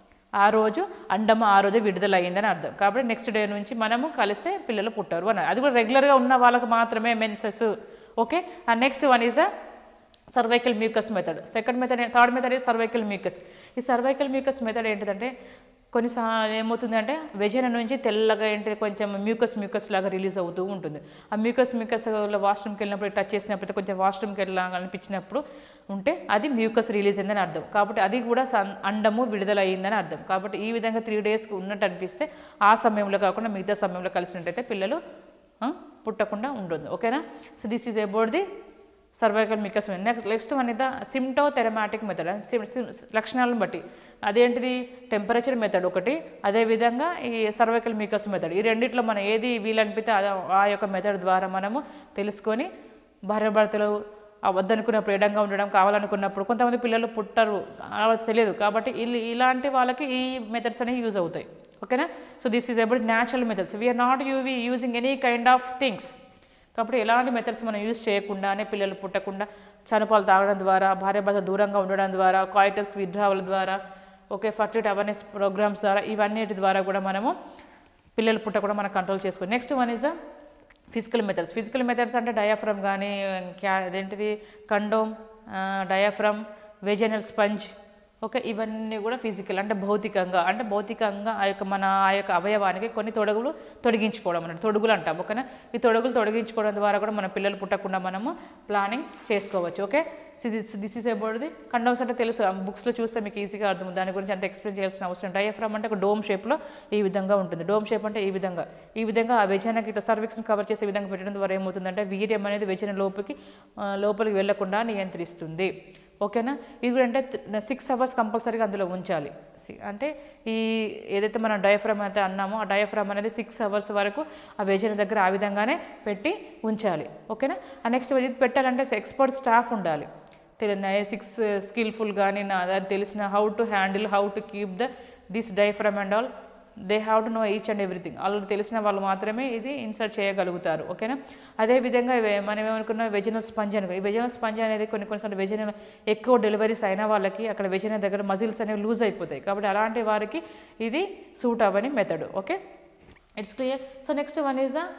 ఆ రోజు అండమ ఆ రోజు విడుదల అయ్యిందని అర్థం కాబట్టి నెక్స్ట్ డే నుంచి మనము కలిస్తే పిల్లలు పుట్టారు అని అది కూడా రెగ్యులర్గా ఉన్న వాళ్ళకి మాత్రమే menses okay and next one is the cervical mucus method second method third method is cervical mucus ఈ సర్వైకల్ మ్యూకస్ మెథడ్ ఏంటిదంటే కొన్నిసార్లు ఏమవుతుందంటే వెజన నుంచి తెల్లగా ఏంటి కొంచెం మ్యూకస్ మ్యూకస్ లాగా రిలీజ్ అవుతూ ఉంటుంది ఆ మ్యూకస్ మ్యూకస్ వాష్రూమ్కి వెళ్ళినప్పుడు టచ్ చేసినప్పుడు కొంచెం వాష్రూమ్కి వెళ్ళాలి అనిపించినప్పుడు ఉంటే అది మ్యూకస్ రిలీజ్ అయిందని అర్థం కాబట్టి అది కూడా సన్- అండము విడుదల అయ్యిందని అర్థం కాబట్టి ఈ విధంగా త్రీ డేస్కి ఉన్నట్టు అనిపిస్తే ఆ సమయంలో కాకుండా మిగతా సమయంలో కలిసినట్టయితే పిల్లలు ఆ, పుట్టకుండా ఉంటుంది ఓకేనా so this is about the cervical mucus next next one is the సిమ్టో థెరమాటిక్ method లక్షణాలను బట్టి అదేంటిది టెంపరేచర్ మెథడ్ ఒకటి అదేవిధంగా ఈ సర్వైకల్ మికస్ మెథడ్ ఈ రెండిట్లో మనం ఏది వీలనిపితే ఆ- ఆ యొక్క మెథడ్ ద్వారా మనము తెలుసుకొని భార్యాభర్తలు ఆ వద్దనుకున్నప్పుడు ఎడంగా ఉండడం కావాలనుకున్నప్పుడు కొంతమంది పిల్లలు పుట్టరు అలా తెలియదు కాబట్టి ఇల్- ఇలాంటి వాళ్ళకి ఈ మెథడ్స్ అనేవి యూజ్ అవుతాయి ఓకేనా so this is about natural methods we are not you we using any kind of things కాబట్టి ఎలాంటి మెథడ్స్ మనం యూజ్ చేయకుండానే పిల్లలు పుట్టకుండా చనుపాలు తాగడం ద్వారా భార్యాభర్త దూరంగా ఉండడం ద్వారా కాయిటల్స్ విడ్రావల ద్వారా ఓకే ఫర్టిలిటీ అవేర్నెస్ ప్రోగ్రామ్స్ ద్వారా ఇవన్నిటి ద్వారా కూడా మనము పిల్లలు పుట్టకుండా మనం కంట్రోల్ చేసుకోవాలి next one is the physical methods physical methods అంటే డయాఫ్రమ్ కానీ క్యా అదేంటిది condom diaphragm vaginal sponge okay ఇవన్నీ కూడా ఫిజికల్ అంటే భౌతికంగా అంటే భౌతికంగా ఆ యొక్క మన ఆ యొక్క అవయవానికి కొన్ని తొడుగులు తొలగించుకోవడం అన్నట్టు తొడుగులు అంటాం ఓకేనా ఈ తొడుగులు తొలగించుకోవడం ద్వారా కూడా మన పిల్లలు పుట్టకుండా మనము ప్లానింగ్ చేసుకోవచ్చు okay this this is about the condoms అంటే తెలుసు బుక్స్లో చూస్తే మీకు ఈజీగా అర్థం దాని గురించి అంత ఎక్స్ప్లెయిన్ చేయాల్సిన అవసరం డయాఫ్రామ్ అంటే ఒక డోమ్ షేప్లో ఈ విధంగా ఉంటుంది డోమ్ షేప్ అంటే ఈ విధంగా ఈ విధంగా ఆ వెజనకి ఇట్లా సర్విక్స్ని కవర్ చేసే విధంగా పెట్టడం ద్వారా ఏమవుతుందంటే వీర్యం అనేది వెజన లోపలికి ఆ, లోపలికి వెళ్లకుండా నియంత్రిస్తుంది ఓకేనా ఇది కూడా అంటే సిక్స్ అవర్స్ కంపల్సరీగా అందులో ఉంచాలి సి- అంటే ఈ ఏదైతే మనం డయాఫ్రామ్ అయితే అన్నామో ఆ డయాఫ్రామ్ అనేది సిక్స్ అవర్స్ వరకు ఆ వెజన దగ్గర ఆ విధంగానే పెట్టి ఉంచాలి ఓకేనా ఆ నెక్స్ట్ ఇది పెట్టాలంటే ఎక్స్పర్ట్ స్టాఫ్ ఉండాలి తెలియని సిక్స్ స్కిల్ఫుల్ కానీ నా అది తెలిసిన how to handle how to keep the this diaphragm and all they have to know each and everything వాళ్ళు తెలిసిన వాళ్ళు మాత్రమే ఇది ఇన్సర్ట్ చేయగలుగుతారు ఓకేనా అదేవిధంగా ఇవే- మనం ఏమనుకున్న వెజినల్ స్పంజ్ అనుకో ఈ వెజినల్ స్పంజ్ అనేది కొన్ని కొన్నిసార్లు వెజినల్ ఎక్కువ డెలివరీస్ అయిన వాళ్ళకి అక్కడ వెజినల్ దగ్గర మజిల్స్ అనేవి లూజ్ అయిపోతాయి కాబట్టి అలాంటి వారికి ఇది సూట్ అవ్వని method okay it's clear so next one is the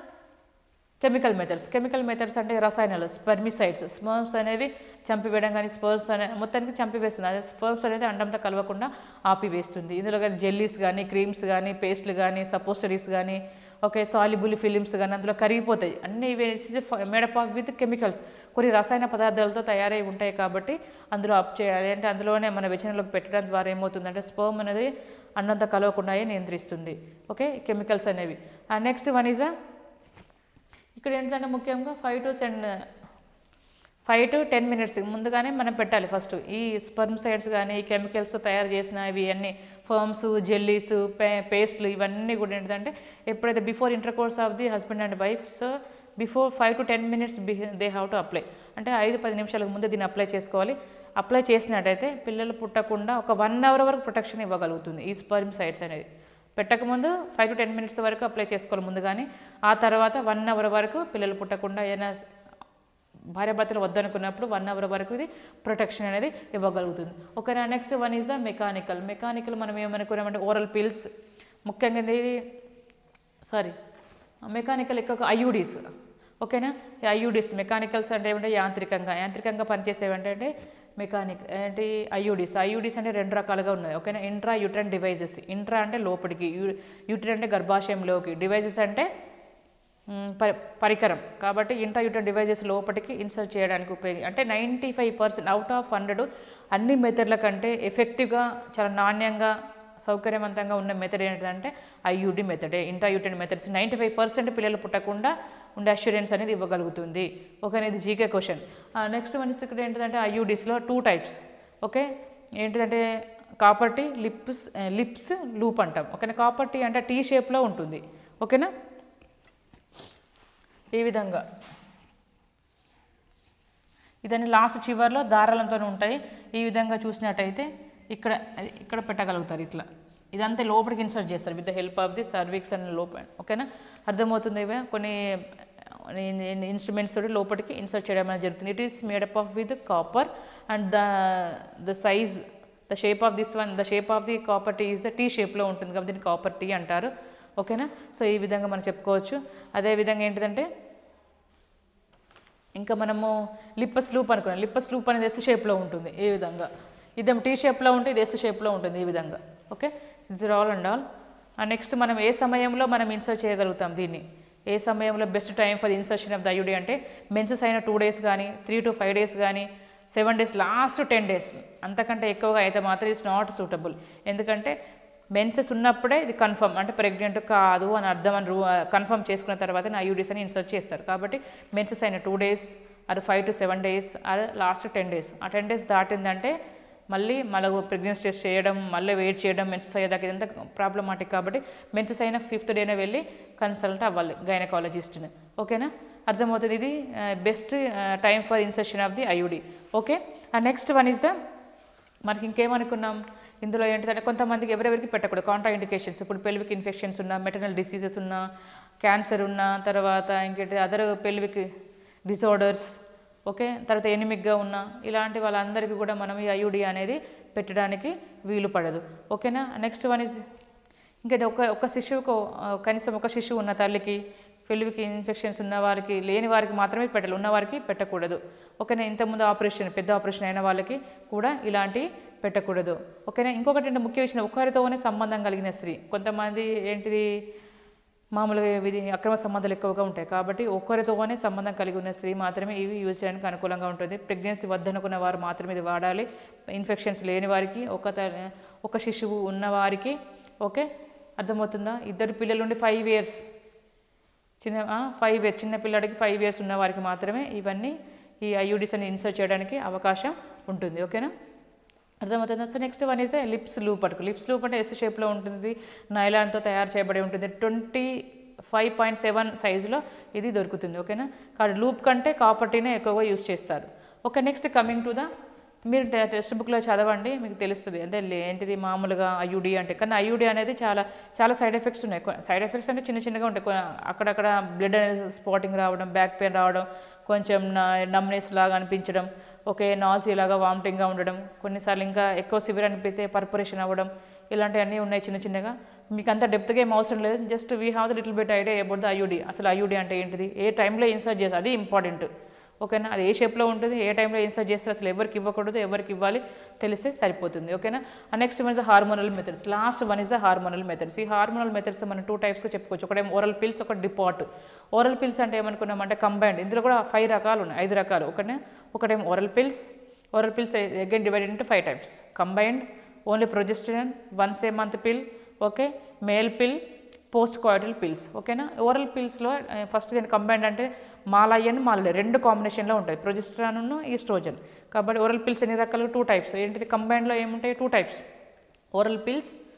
chemical methods chemical methods అంటే రసాయనాలు స్పర్మిసైడ్స్ స్పర్మ్స్ అనేవి చంపివేయడం కానీ స్పర్మ్స్ అనే మొత్తానికి చంపివేస్తుంది అదే స్పర్మ్స్ అనేది అండంతో కలవకుండా ఆపివేస్తుంది ఇందులో కానీ జెల్లీస్ కానీ క్రీమ్స్ కానీ పేస్ట్లు కానీ సపోస్టరీస్ కానీ ఓకే సాలిబుల్ ఫిలిమ్స్ కానీ అందులో కరిగిపోతాయి అన్ని మేడప్ ఆఫ్ విత్ కెమికల్స్ కొన్ని రసాయన పదార్థాలతో తయారై ఉంటాయి కాబట్టి అందులో అప్ చే అదేంటే అందులోనే మన వెచనలోకి పెట్టడం ద్వారా ఏమవుతుందంటే స్పర్మ్ అనేది అన్నంత కలవకుండా నియంత్రిస్తుంది ఓకే కెమికల్స్ అనేవి నెక్స్ట్ వన్ ఈజ్ ఇక్కడ ఏంటంటే ముఖ్యంగా ఫైవ్ టు సెన్ ఫైవ్ టు టెన్ మినిట్స్ ముందుగానే మనం పెట్టాలి ఫస్ట్ ఈ స్పర్మ్సైడ్స్ కానీ ఈ కెమికల్స్ తయారు చేసిన ఇవి అన్ని ఫర్మ్స్ జెల్లీస్ పే పేస్ట్లు ఇవన్నీ కూడా ఏంటంటే ఎప్పుడైతే before intercourse of the husband and wife so before five to ten minutes be they have to apply అంటే ఐదు పది నిమిషాలకు ముందే దీన్ని అప్లై చేసుకోవాలి అప్లై చేసినట్టయితే పిల్లలు పుట్టకుండా ఒక వన్ అవర్ వరకు ప్రొటెక్షన్ ఇవ్వగలుగుతుంది ఈ స్పర్మ్ సైట్స్ అనేది పెట్టకముందు ఫైవ్ టు టెన్ మినిట్స్ వరకు అప్లై చేసుకోవాలి ముందుగానే ఆ తర్వాత వన్ అవర్ వరకు పిల్లలు పుట్టకుండా ఏదైనా భార్యాభర్తలు వద్దనుకున్నప్పుడు వన్ అవర్ వరకు ఇది ప్రొటెక్షన్ అనేది ఇవ్వగలుగుతుంది ఓకేనా next one is the mechanical mechanical మనం ఏమనుకున్నామంటే ఓరల్ పిల్స్ ముఖ్యంగా ఇది సారీ మెకానికల్ ఎక్కువ ఐయూడీస్ ఓకేనా ఈ ఐయూడీస్ మెకానికల్స్ అంటే ఏమంటే యాంత్రికంగా యాంత్రికంగా పనిచేసేవి ఏంటంటే మెకానిక్ ఏంటి ఐయూడీస్ ఐయూడీస్ అంటే రెండు రకాలుగా ఉన్నాయి ఓకేనా ఇంట్రా యూట్రన్ డివైజెస్ ఇంట్రా అంటే లోపలికి యూ యూట్రన్ అంటే గర్భాశయంలోకి డివైజెస్ అంటే మ్, పరి పరికరం కాబట్టి ఇంట్రా యూట్రన్ డివైజెస్ లోపలికి ఇన్సర్ట్ చేయడానికి ఉపయోగి అంటే ninety five percent out of hundred అన్ని మెథడ్ల కంటే ఎఫెక్టివ్గా చాలా నాణ్యంగా సౌకర్యవంతంగా ఉన్న మెథడ్ ఏంటంటే ఐయుడి మెథడే intra uterine methods ninety five percent పిల్లలు పుట్టకుండా ఉండే అష్యూరెన్స్ అనేది ఇవ్వగలుగుతుంది ఓకే ఇది జీకే క్వశ్చన్ నెక్స్ట్ వన్ ఇక్కడ ఏంటంటే ఐయుడీస్లో టూ టైప్స్ ఓకే ఏంటిదంటే కాపర్టీ లిప్స్ లిప్స్ లూప్ అంటాం ఓకేనా కాపర్టీ అంటే టీ షేప్లో ఉంటుంది ఓకేనా ఈ విధంగా ఇదని లాస్ట్ చివర్లో దారాలతో ఉంటాయి ఈ విధంగా చూసినట్టయితే ఇక్కడ ఇక్కడ పెట్టగలుగుతారు ఇట్లా ఇదంతా లోపలికి ఇన్సర్ట్ చేస్తారు with the help of the cervix and లోపల ఓకేనా అర్థమవుతుంది ఇవే కొన్ని ఇన్స్ట్రుమెంట్స్ తోటి లోపలికి ఇన్సర్ట్ చేయడం అనేది జరుగుతుంది it is made up of with copper and the the size the shape of this one the shape of the copper T is the T షేప్లో ఉంటుంది కాబట్టి దీన్ని కాపర్ టీ అంటారు ఓకేనా సో ఈ విధంగా మనం చెప్పుకోవచ్చు అదే విధంగా ఏంటిదంటే ఇంకా మనము లిప్పస్ లూప్ అనుకున్నాం లిప్పస్ లూప్ అనేది ఎస్ షేప్లో ఉంటుంది ఈ విధంగా ఇదేం టీ షేప్లో ఉంటే ఇది ఎస్ షేప్లో ఉంటుంది ఈ విధంగా okay it's all and all next మనం ఏ సమయంలో మనం ఇన్సర్ట్ చేయగలుగుతాం దీన్ని ఏ సమయంలో best time for insertion of the IUD అంటే మెన్సెస్ అయిన టూ డేస్ కానీ త్రీ టు ఫైవ్ డేస్ కానీ seven days last ten days అంతకంటే ఎక్కువగా అయితే మాత్రం ఇట్స్ నాట్ సూటబుల్ ఎందుకంటే మెన్సెస్ ఉన్నప్పుడే ఇది కన్ఫర్మ్ అంటే ప్రెగ్నెంట్ కాదు అని అర్థం అని కన్ఫర్మ్ చేసుకున్న తర్వాత ఐయుడీస్ అని ఇన్సర్ట్ చేస్తారు కాబట్టి మెన్సెస్ అయిన టూ డేస్ అది ఫైవ్ టు సెవెన్ డేస్ అది లాస్ట్ టెన్ డేస్ ఆ టెన్ డేస్ దాటిందంటే మళ్ళీ మళ్ళీ ప్రెగ్నెన్సీ టెస్ట్ చేయడం మళ్ళీ వెయిట్ చేయడం మెన్సెస్ అయ్యేదాకా ఇదంతా ప్రాబ్లమాటిక్ కాబట్టి మెన్సెస్ అయిన ఫిఫ్త్ డేనే వెళ్ళి కన్సల్ట్ అవ్వాలి గైనకాలజిస్ట్ని ఓకేనా అర్థమవుతుంది ఇది best time for insertion of the IUD okay and next one is the మనకి ఇంకేమనుకున్నాం ఇందులో ఏంటంటే కొంతమందికి ఎవరెవరికి పెట్టకూడదు కాంట్రా ఇండికేషన్స్ ఇప్పుడు పెల్విక్ ఇన్ఫెక్షన్స్ ఉన్నా మెటర్నల్ డిసీజెస్ ఉన్నా క్యాన్సర్ ఉన్నా తర్వాత ఇంకేంటి అదర్ పెల్విక్ డిసార్డర్స్ ఓకే తర్వాత ఎనిమిక్గా ఉన్న ఇలాంటి వాళ్ళందరికీ కూడా మనం ఈ ఐయుడి అనేది పెట్టడానికి వీలు పడదు ఓకేనా నెక్స్ట్ వన్ ఇస్ ఇంకా ఒక ఒక శిశువుకు ఆ, కనీసం ఒక శిశువు ఉన్న తల్లికి పెళ్ళికి ఇన్ఫెక్షన్స్ ఉన్న వారికి లేని వారికి మాత్రమే పెట్టాలి ఉన్న వారికి పెట్టకూడదు ఓకేనా ఇంతకుముందు ఆపరేషన్ పెద్ద ఆపరేషన్ అయిన వాళ్ళకి కూడా ఇలాంటి పెట్టకూడదు ఓకేనా ఇంకొకటి అంటే ముఖ్య విషయం ఒకరితోనే సంబంధం కలిగిన స్త్రీ కొంతమంది ఏంటిది మామూలుగా ఇది అక్రమ సంబంధాలు ఎక్కువగా ఉంటాయి కాబట్టి ఒక్కరితోనే సంబంధం కలిగి ఉన్న స్త్రీ మాత్రమే ఇవి యూజ్ చేయడానికి అనుకూలంగా ఉంటుంది ప్రెగ్నెన్సీ వద్దనుకున్న వారు మాత్రమే ఇది వాడాలి ఇన్ఫెక్షన్స్ లేని వారికి ఒక త- ఒక శిశువు ఉన్న వారికి ఓకే అర్థమవుతుందా ఇద్దరు పిల్లలు ఉండి ఫైవ్ ఇయర్స్ చిన్న ఫైవ్ ఇయర్స్ చిన్న పిల్లడికి ఫైవ్ ఇయర్స్ ఉన్న వారికి మాత్రమే ఇవన్నీ ఈ ఐయుడిస్ అని ఇన్సర్ట్ చేయడానికి అవకాశం ఉంటుంది ఓకేనా అర్థమవుతుందా so next one is Lippes loop పట్టుకు లిప్స్ లూప్ అంటే ఎస్ షేప్లో ఉంటుంది నైలాన్తో తయారు చేయబడి ఉంటుంది ట్వంటీ ఫైవ్ పాయింట్ సెవెన్ సైజులో ఇది దొరుకుతుంది ఓకేనా కాబట్టి లూప్ కంటే కాపర్టీనే ఎక్కువగా యూస్ చేస్తారు okay next coming to the మీరు టె- టెక్స్ట్ బుక్లో చదవండి మీకు తెలుస్తుంది అంటే లే- ఏంటిది మామూలుగా ఐయుడి అంటే కానీ ఐయుడి అనేది చాలా చాలా సైడ్ ఎఫెక్ట్స్ ఉన్నాయి సైడ్ ఎఫెక్ట్స్ అంటే చిన్న చిన్నగా ఉంటాయి కొ- అక్కడక్కడ బ్లడ్ అనేది స్పాటింగ్ రావడం బ్యాక్ పెయిన్ రావడం కొంచెం నమ్నెస్ లాగా అనిపించడం ఓకే నాజీ లాగా వామిటింగ్గా ఉండడం కొన్నిసార్లు ఇంకా ఎక్కువ సివియర్ అనిపిస్తే పర్పరేషన్ అవ్వడం ఇలాంటివన్నీ ఉన్నాయి చిన్న చిన్నగా మీకు అంత డెప్త్గా ఏం అవసరం లేదు just we have the little bit idea about the IUD అసలు ఐయుడి అంటే ఏంటిది ఏ టైంలో ఇన్సర్ట్ చేస్తారు అది ఇంపార్టెంట్ ఓకేనా అది ఏ షేప్లో ఉంటుంది ఏ టైంలో ఇన్సర్ట్ చేస్తారు అసలు ఎవరికి ఇవ్వకూడదు ఎవరికి ఇవ్వాలి తెలిస్తే సరిపోతుంది ఓకేనా next one is hormonal methods last one is the hormonal methods ఈ హార్మోనల్ మెథడ్స్ మనం టూ టైప్స్గా చెప్పుకోవచ్చు ఒకటేమో ఓరల్ పిల్స్ ఒక డిపాట్ ఓరల్ పిల్స్ అంటే ఏమనుకున్నామంటే కంబైన్డ్ ఇందులో కూడా ఫైవ్ రకాలు ఉన్నాయి ఐదు రకాలు ఒకటే ఒకటేమో oral pills oral pills again divided into five types combined only progesterone once a month pill okay male pill post coital pills ఓకేనా ఓరల్ పిల్స్లో ఫస్ట్ దీని కంబైండ్ అంటే మాలయన్ మాలయ రెండు కాంబినేషన్లో ఉంటాయి ప్రొజెస్ట్రాన్ ఈస్ట్రోజన్ కాబట్టి ఓరల్ పిల్స్ ఎన్ని రకాలు టూ టైప్స్ ఏంటిది కంబైన్డ్లో ఏముంటాయి two types oral pills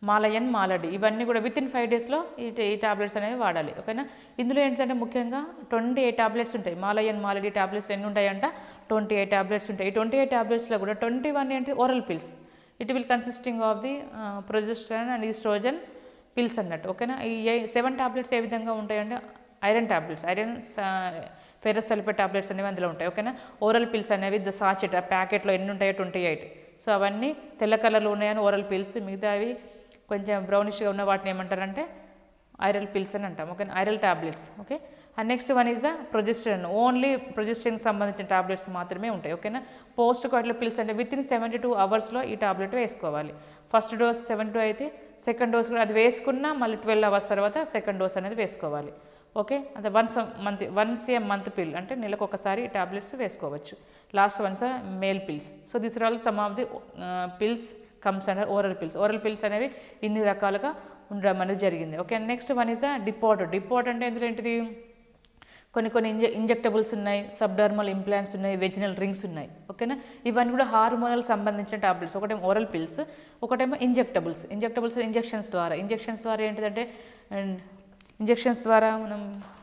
Mala N Mala D ఇవన్నీ కూడా విత్ ఇన్ ఫైవ్ డేస్లో ఈ ఈ టాబ్లెట్స్ అనేవి వాడాలి ఓకేనా ఇందులో ఏంటంటే ముఖ్యంగా ట్వంటీ ఎయిట్ టాబ్లెట్స్ ఉంటాయి మాలయన్ మాలడి టాబ్లెట్స్ ఎన్ని ఉంటాయంట ట్వంటీ ఎయిట్ టాబ్లెట్స్ ఉంటాయి ఈ ట్వంటీ ఎయిట్ టాబ్లెట్స్లో కూడా ట్వంటీ వన్ ఏంటి oral pills it will consisting of the progesterone and oestrogen pills అన్నట్టు ఓకేనా ఈ సెవెన్ టాబ్లెట్స్ ఏ విధంగా ఉంటాయంటే iron tablets iron ferrous sulphate tablets అనేవి అందులో ఉంటాయి ఓకేనా ఓరల్ పిల్స్ అనేవి ద సాచెట్ ఆ ప్యాకెట్లో ఎన్ని ఉంటాయో ట్వంటీ ఎయిట్ సో అవన్నీ తెల్ల కలర్లో ఉన్నాయని ఓరల్ పిల్స్ మిగతా అవి కొంచెం బ్రౌనిష్గా ఉన్న వాటిని ఏమంటారంటే ఐరల్ పిల్స్ అని అంటాం okay oral tablets okay and next one is the progesterone only ప్రొజెస్ట్రన్కి సంబంధించిన టాబ్లెట్స్ మాత్రమే ఉంటాయి ఓకేనా పోస్ట్ కాయిట్లో పిల్స్ అంటే విత్ ఇన్ సెవెంటీ టూ అవర్స్లో ఈ టాబ్లెట్ వేసుకోవాలి ఫస్ట్ డోస్ సెవెన్ టూ అయితే సెకండ్ డోస్ కూడా అది వేసుకున్నా మళ్ళీ ట్వెల్వ్ అవర్స్ తర్వాత సెకండ్ డోస్ అనేది వేసుకోవాలి ఓకే అంటే once month once a month pill అంటే నెలకు ఒకసారి ఈ టాబ్లెట్స్ వేసుకోవచ్చు last once male pills so this are all some of the pills comes under oral pills oral pills అనేవి ఇన్ని రకాలుగా ఉండడం అనేది జరిగింది okay next one is the depot depot అంటే ఎందులో ఏంటిది కొన్ని కొన్ని ఇంజ ఇంజెక్టబుల్స్ ఉన్నాయి సబ్డర్మల్ ఇంప్లాంట్స్ ఉన్నాయి వెజినల్ రింగ్స్ ఉన్నాయి ఓకేనా ఇవన్నీ కూడా హార్మోనల్ సంబంధించిన టాబ్లెట్స్ ఒకటేమో ఓరల్ పిల్స్ ఒకటేమో ఇంజెక్టబుల్స్ ఇంజెక్టబుల్స్ ఇంజెక్షన్స్ ద్వారా ఇంజెక్షన్స్ ద్వారా ఏంటిదంటే ఇంజెక్షన్స్ ద్వారా మనం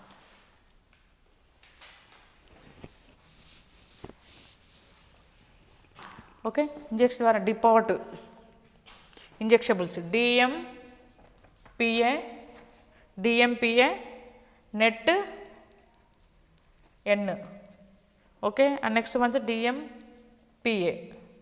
ఓకే ఇంజెక్షన్ ద్వారా depot injectables DM PA DMPA NET N okay and next ones DMPA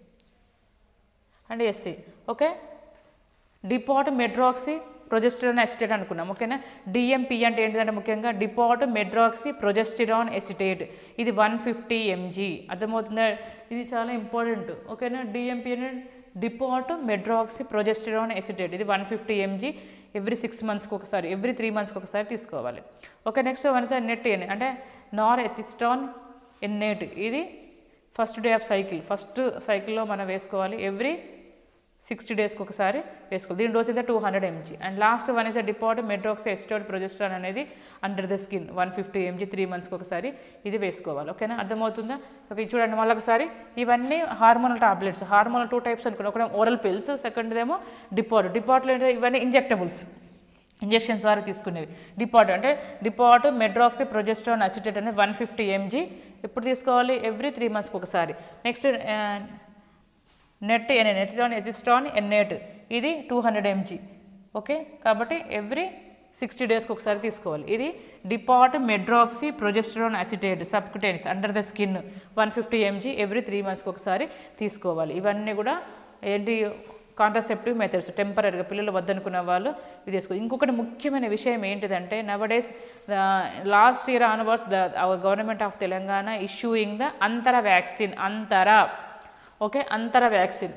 and SC okay depot medroxy progesterone acetate అనుకున్నాం ఓకేనా డిఎంపి అంటే ఏంటంటే ముఖ్యంగా డిపాట్ మెడ్రాక్సీ ప్రొజెస్టిరాన్ ఎసిటేట్ ఇది వన్ ఫిఫ్టీ ఎంజీ అర్థమవుతుందా ఇది చాలా ఇంపార్టెంట్ ఓకేనా డిఎంపి అంటే డిపాట్ మెడ్రాక్సీ ప్రొజెస్టిరాన్ ఎసిటేట్ ఇది one fifty MG every six మంత్స్కి ఒకసారి ఎవ్రీ త్రీ మంత్స్కి ఒకసారి తీసుకోవాలి okay next one sir NET EN అంటే నార్ ఎథిస్టాన్ ఎన్నేట్ ఇది first day of cycle first సైకిల్లో మనం వేసుకోవాలి ఎవ్రీ సిక్స్టీ డేస్కి ఒకసారి వేసుకోవాలి దీని డోస్ అయితే two hundred MG and last one is depot medroxy ఎస్టోడ్ ప్రొజెస్ట్రాన్ అనేది under the skin one fifty MG three మంత్స్కి ఒకసారి ఇది వేసుకోవాలి ఓకేనా అర్థమవుతుందా ఓకే ఇది చూడండి మళ్ళీ ఒకసారి ఇవన్నీ hormonal tablets hormonal two types అనుకున్నాం ఒకటి ఓరల్ పిల్స్ సెకండ్ ఏమో డిపాట్ డిపాట్లో ఏంటంటే ఇవన్నీ ఇంజెక్టబుల్స్ ఇంజెక్షన్స్ ద్వారా తీసుకునేవి డిపాట్ అంటే డిపాట్ మెడ్రాక్సీ ప్రొజెస్ట్రాన్ అసిటేట్ అనేది వన్ ఫిఫ్టీ ఎంజీ ఎప్పుడు తీసుకోవాలి ఎవ్రీ త్రీ మంత్స్కి ఒకసారి నెక్స్ట్ నెట్ ఎన్ ఎథిలాన్ ఎథిస్టాన్ ఎన్నేట్ ఇది టూ హండ్రెడ్ ఎంజీ ఓకే కాబట్టి ఎవ్రీ సిక్స్టీ డేస్కి ఒకసారి తీసుకోవాలి ఇది depot medroxy progesterone acetate subcutaneous under the skin one fifty MG every three మంత్స్కి ఒకసారి తీసుకోవాలి ఇవన్నీ కూడా ఏంటి కాంట్రాసెప్టివ్ మెథడ్స్ టెంపరీగా పిల్లలు వద్దనుకున్న వాళ్ళు ఇది తీసుకో ఇంకొకటి ముఖ్యమైన విషయం ఏంటిదంటే nowadays last year onwards the our government of Telangana issuing the Antara vaccine Antara okay Antara vaccine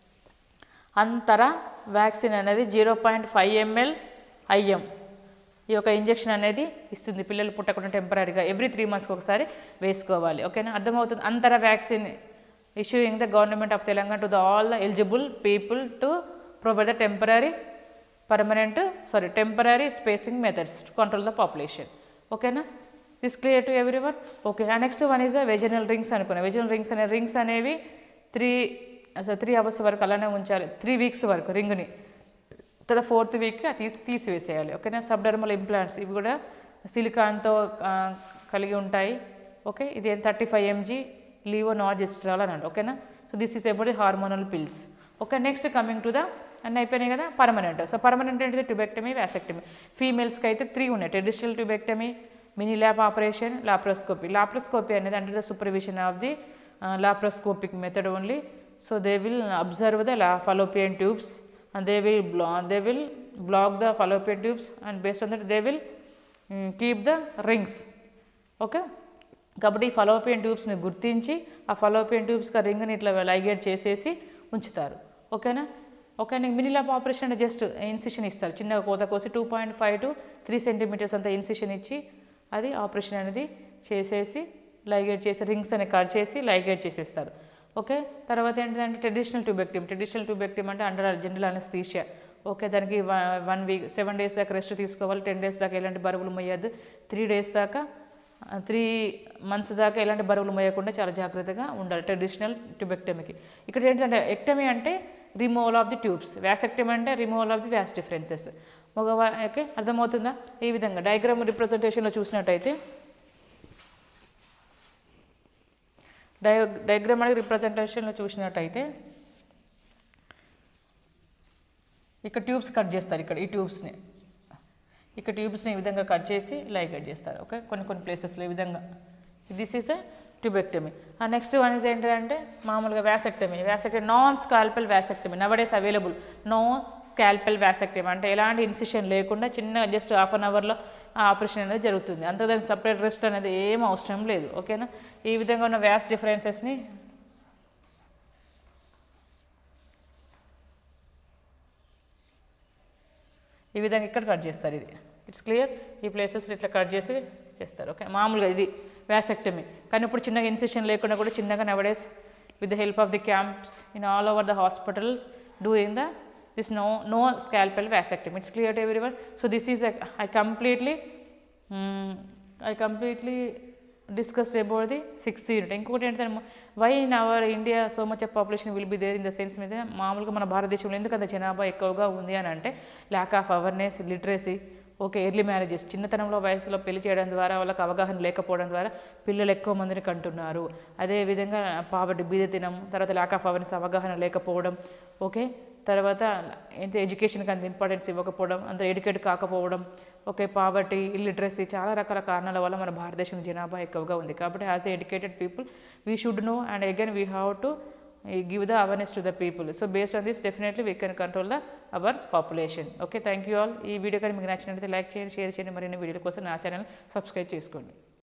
Antara vaccine అనేది zero point five ML IM ఈ యొక్క ఇంజెక్షన్ అనేది ఇస్తుంది పిల్లలు పుట్టకుండా టెంపరీగా ఎవ్రీ త్రీ మంత్స్కి ఒకసారి వేసుకోవాలి ఓకేనా అర్థమవుతుంది Antara vaccine issuing the government of Telangana to the all the eligible people to provide the temporary permanent sorry temporary spacing methods to control the population ఓకేనా this clear to everyone okay next one is the vaginal rings అనుకున్నాం vaginal rings అనే rings అనేవి three అసలు three hours వరకు అలానే ఉంచాలి three weeks వరకు రింగ్ని తర్వాత ఫోర్త్ వీక్ తీసి తీసివేసేయాలి ఓకేనా సబ్డర్మల్ ఇంప్లాంట్స్ ఇవి కూడా సిలికాన్తో కలిగి ఉంటాయి ఓకే ఇది thirty five MG levonorgestrel అని అంట ఓకేనా so this is about the hormonal pills okay next coming to the అన్నీ అయిపోయినాయి కదా పర్మనెంట్ సో పర్మనెంట్ ఏంటిది ట్యూబెక్టమీ వ్యాసెక్టమీ ఫీమేల్స్కి అయితే త్రీ ఉన్నాయి traditional tubectomy mini lap operation laparoscopy laparoscopy అనేది under the supervision of the laparoscopic method only so they will observe the లా fallopian tubes and they will blo- they will block the fallopian tubes and based on that they will mm, keep the rings okay కాబట్టి ఈ Fallopian ట్యూబ్స్ని గుర్తించి ఆ Fallopian ట్యూబ్స్కి ఆ రింగ్ని ఇట్లా ligate చేసేసి ఉంచుతారు ఓకేనా ఓకే నీకు మినీ ల్యాబ్ ఆపరేషన్ అంటే జస్ట్ ఇన్సిషన్ ఇస్తారు చిన్నగా కోత కోసి two point five to three centimetres అంత ఇన్సిషన్ ఇచ్చి అది ఆపరేషన్ అనేది చేసేసి లైగేట్ చేసి రింగ్స్ అని కట్ చేసి లైగేట్ చేసేస్తారు ఓకే తర్వాత ఏంటంటే ట్రెడిషనల్ ట్యూబెక్టిమ్ ట్రెడిషనల్ ట్యూబెక్టిమ్ అంటే అండర్ జనరల్ అనస్థీషియా ఓకే దానికి వన్ వీక్ సెవెన్ డేస్ దాకా రెస్ట్ తీసుకోవాలి టెన్ డేస్ దాకా ఎలాంటి బరువులు మొయ్యద్దు త్రీ డేస్ దాకా త్రీ మంత్స్ దాకా ఎలాంటి బరువులు మోయకుండా చాలా జాగ్రత్తగా ఉండాలి ట్రెడిషనల్ ట్యూబెక్టమీకి ఇక్కడ ఏంటంటే ఎక్టమీ అంటే removal of the tubes vasectomy అంటే removal of the vas deferens మగవా ఓకే అర్థమవుతుందా ఈ విధంగా డయాగ్రామ్ రిప్రజెంటేషన్లో చూసినట్టయితే డయో డయాగ్రామాటిక్ రిప్రజెంటేషన్లో చూసినట్టయితే ఇక్కడ ట్యూబ్స్ కట్ చేస్తారు ఇక్కడ ఈ ట్యూబ్స్ని ఇక్కడ ట్యూబ్స్ని ఈ విధంగా కట్ చేసి లైక్ కట్ చేస్తారు ఓకే కొన్ని కొన్ని ప్లేసెస్లో ఈ విధంగా దిస్ ఈస్ ఎ ట్యూబెక్టమీ ఆ నెక్స్ట్ వన్ ఇస్ ఏంటంటే మామూలుగా vasectomy vasectomy non scalpel vasectomy nowadays available no scalpel vasectomy అంటే ఎలాంటి ఇన్సిషన్ లేకుండా చిన్న జస్ట్ హాఫ్ అన్ అవర్లో ఆ ఆపరేషన్ అనేది జరుగుతుంది అంత దానికి సపరేట్ రెస్ట్ అనేది ఏం అవసరం లేదు ఓకేనా ఈ విధంగా ఉన్న వ్యాస్ డిఫరెన్సెస్ని ఈ విధంగా ఇక్కడ కట్ చేస్తారు ఇది ఇట్స్ క్లియర్ ఈ ప్లేసెస్ ఇట్లా కట్ చేసి చేస్తారు ఓకే మామూలుగా ఇది వ్యాసెక్టమీ కానీ ఇప్పుడు చిన్నగా ఇన్సెషన్ లేకుండా కూడా చిన్నగా nowadays with the help of the camps in all over the hospitals doing the this no no scalpel vasectomy it's clear to everyone so this is I completely I completely discussed about the sixth unit ఇంకొకటి ఏంటంటే why in our India so much of population will be there in the sense మీద మామూలుగా మన భారతదేశంలో ఎందుకు అంత జనాభా ఎక్కువగా ఉంది అని అంటే lack of awareness literacy okay early marriages చిన్నతనంలో వయసులో పెళ్లి చేయడం ద్వారా వాళ్ళకి అవగాహన లేకపోవడం ద్వారా పిల్లలు ఎక్కువ మందిని కంటున్నారు అదేవిధంగా పావర్టీ బీదతినం తర్వాత ల్యాక్ ఆఫ్ అవేర్నెస్ అవగాహన లేకపోవడం ఓకే తర్వాత ఎంత ఎడ్యుకేషన్కి అంత ఇంపార్టెన్స్ ఇవ్వకపోవడం అంత ఎడ్యుకేట్ కాకపోవడం ఓకే పావర్టీ ఇల్లిటరసీ చాలా రకాల కారణాల వల్ల మన భారతదేశం జనాభా ఎక్కువగా ఉంది కాబట్టి as a educated people we should know and again we have to give the awareness to the people so based on this definitely we can control the our population okay thank you all ఈ video కానీ మీకు నచ్చినట్లయితే like చేయండి share చేయండి మరిన్ని వీడియోల కోసం నా ఛానల్ సబ్స్క్రైబ్ చేసుకోండి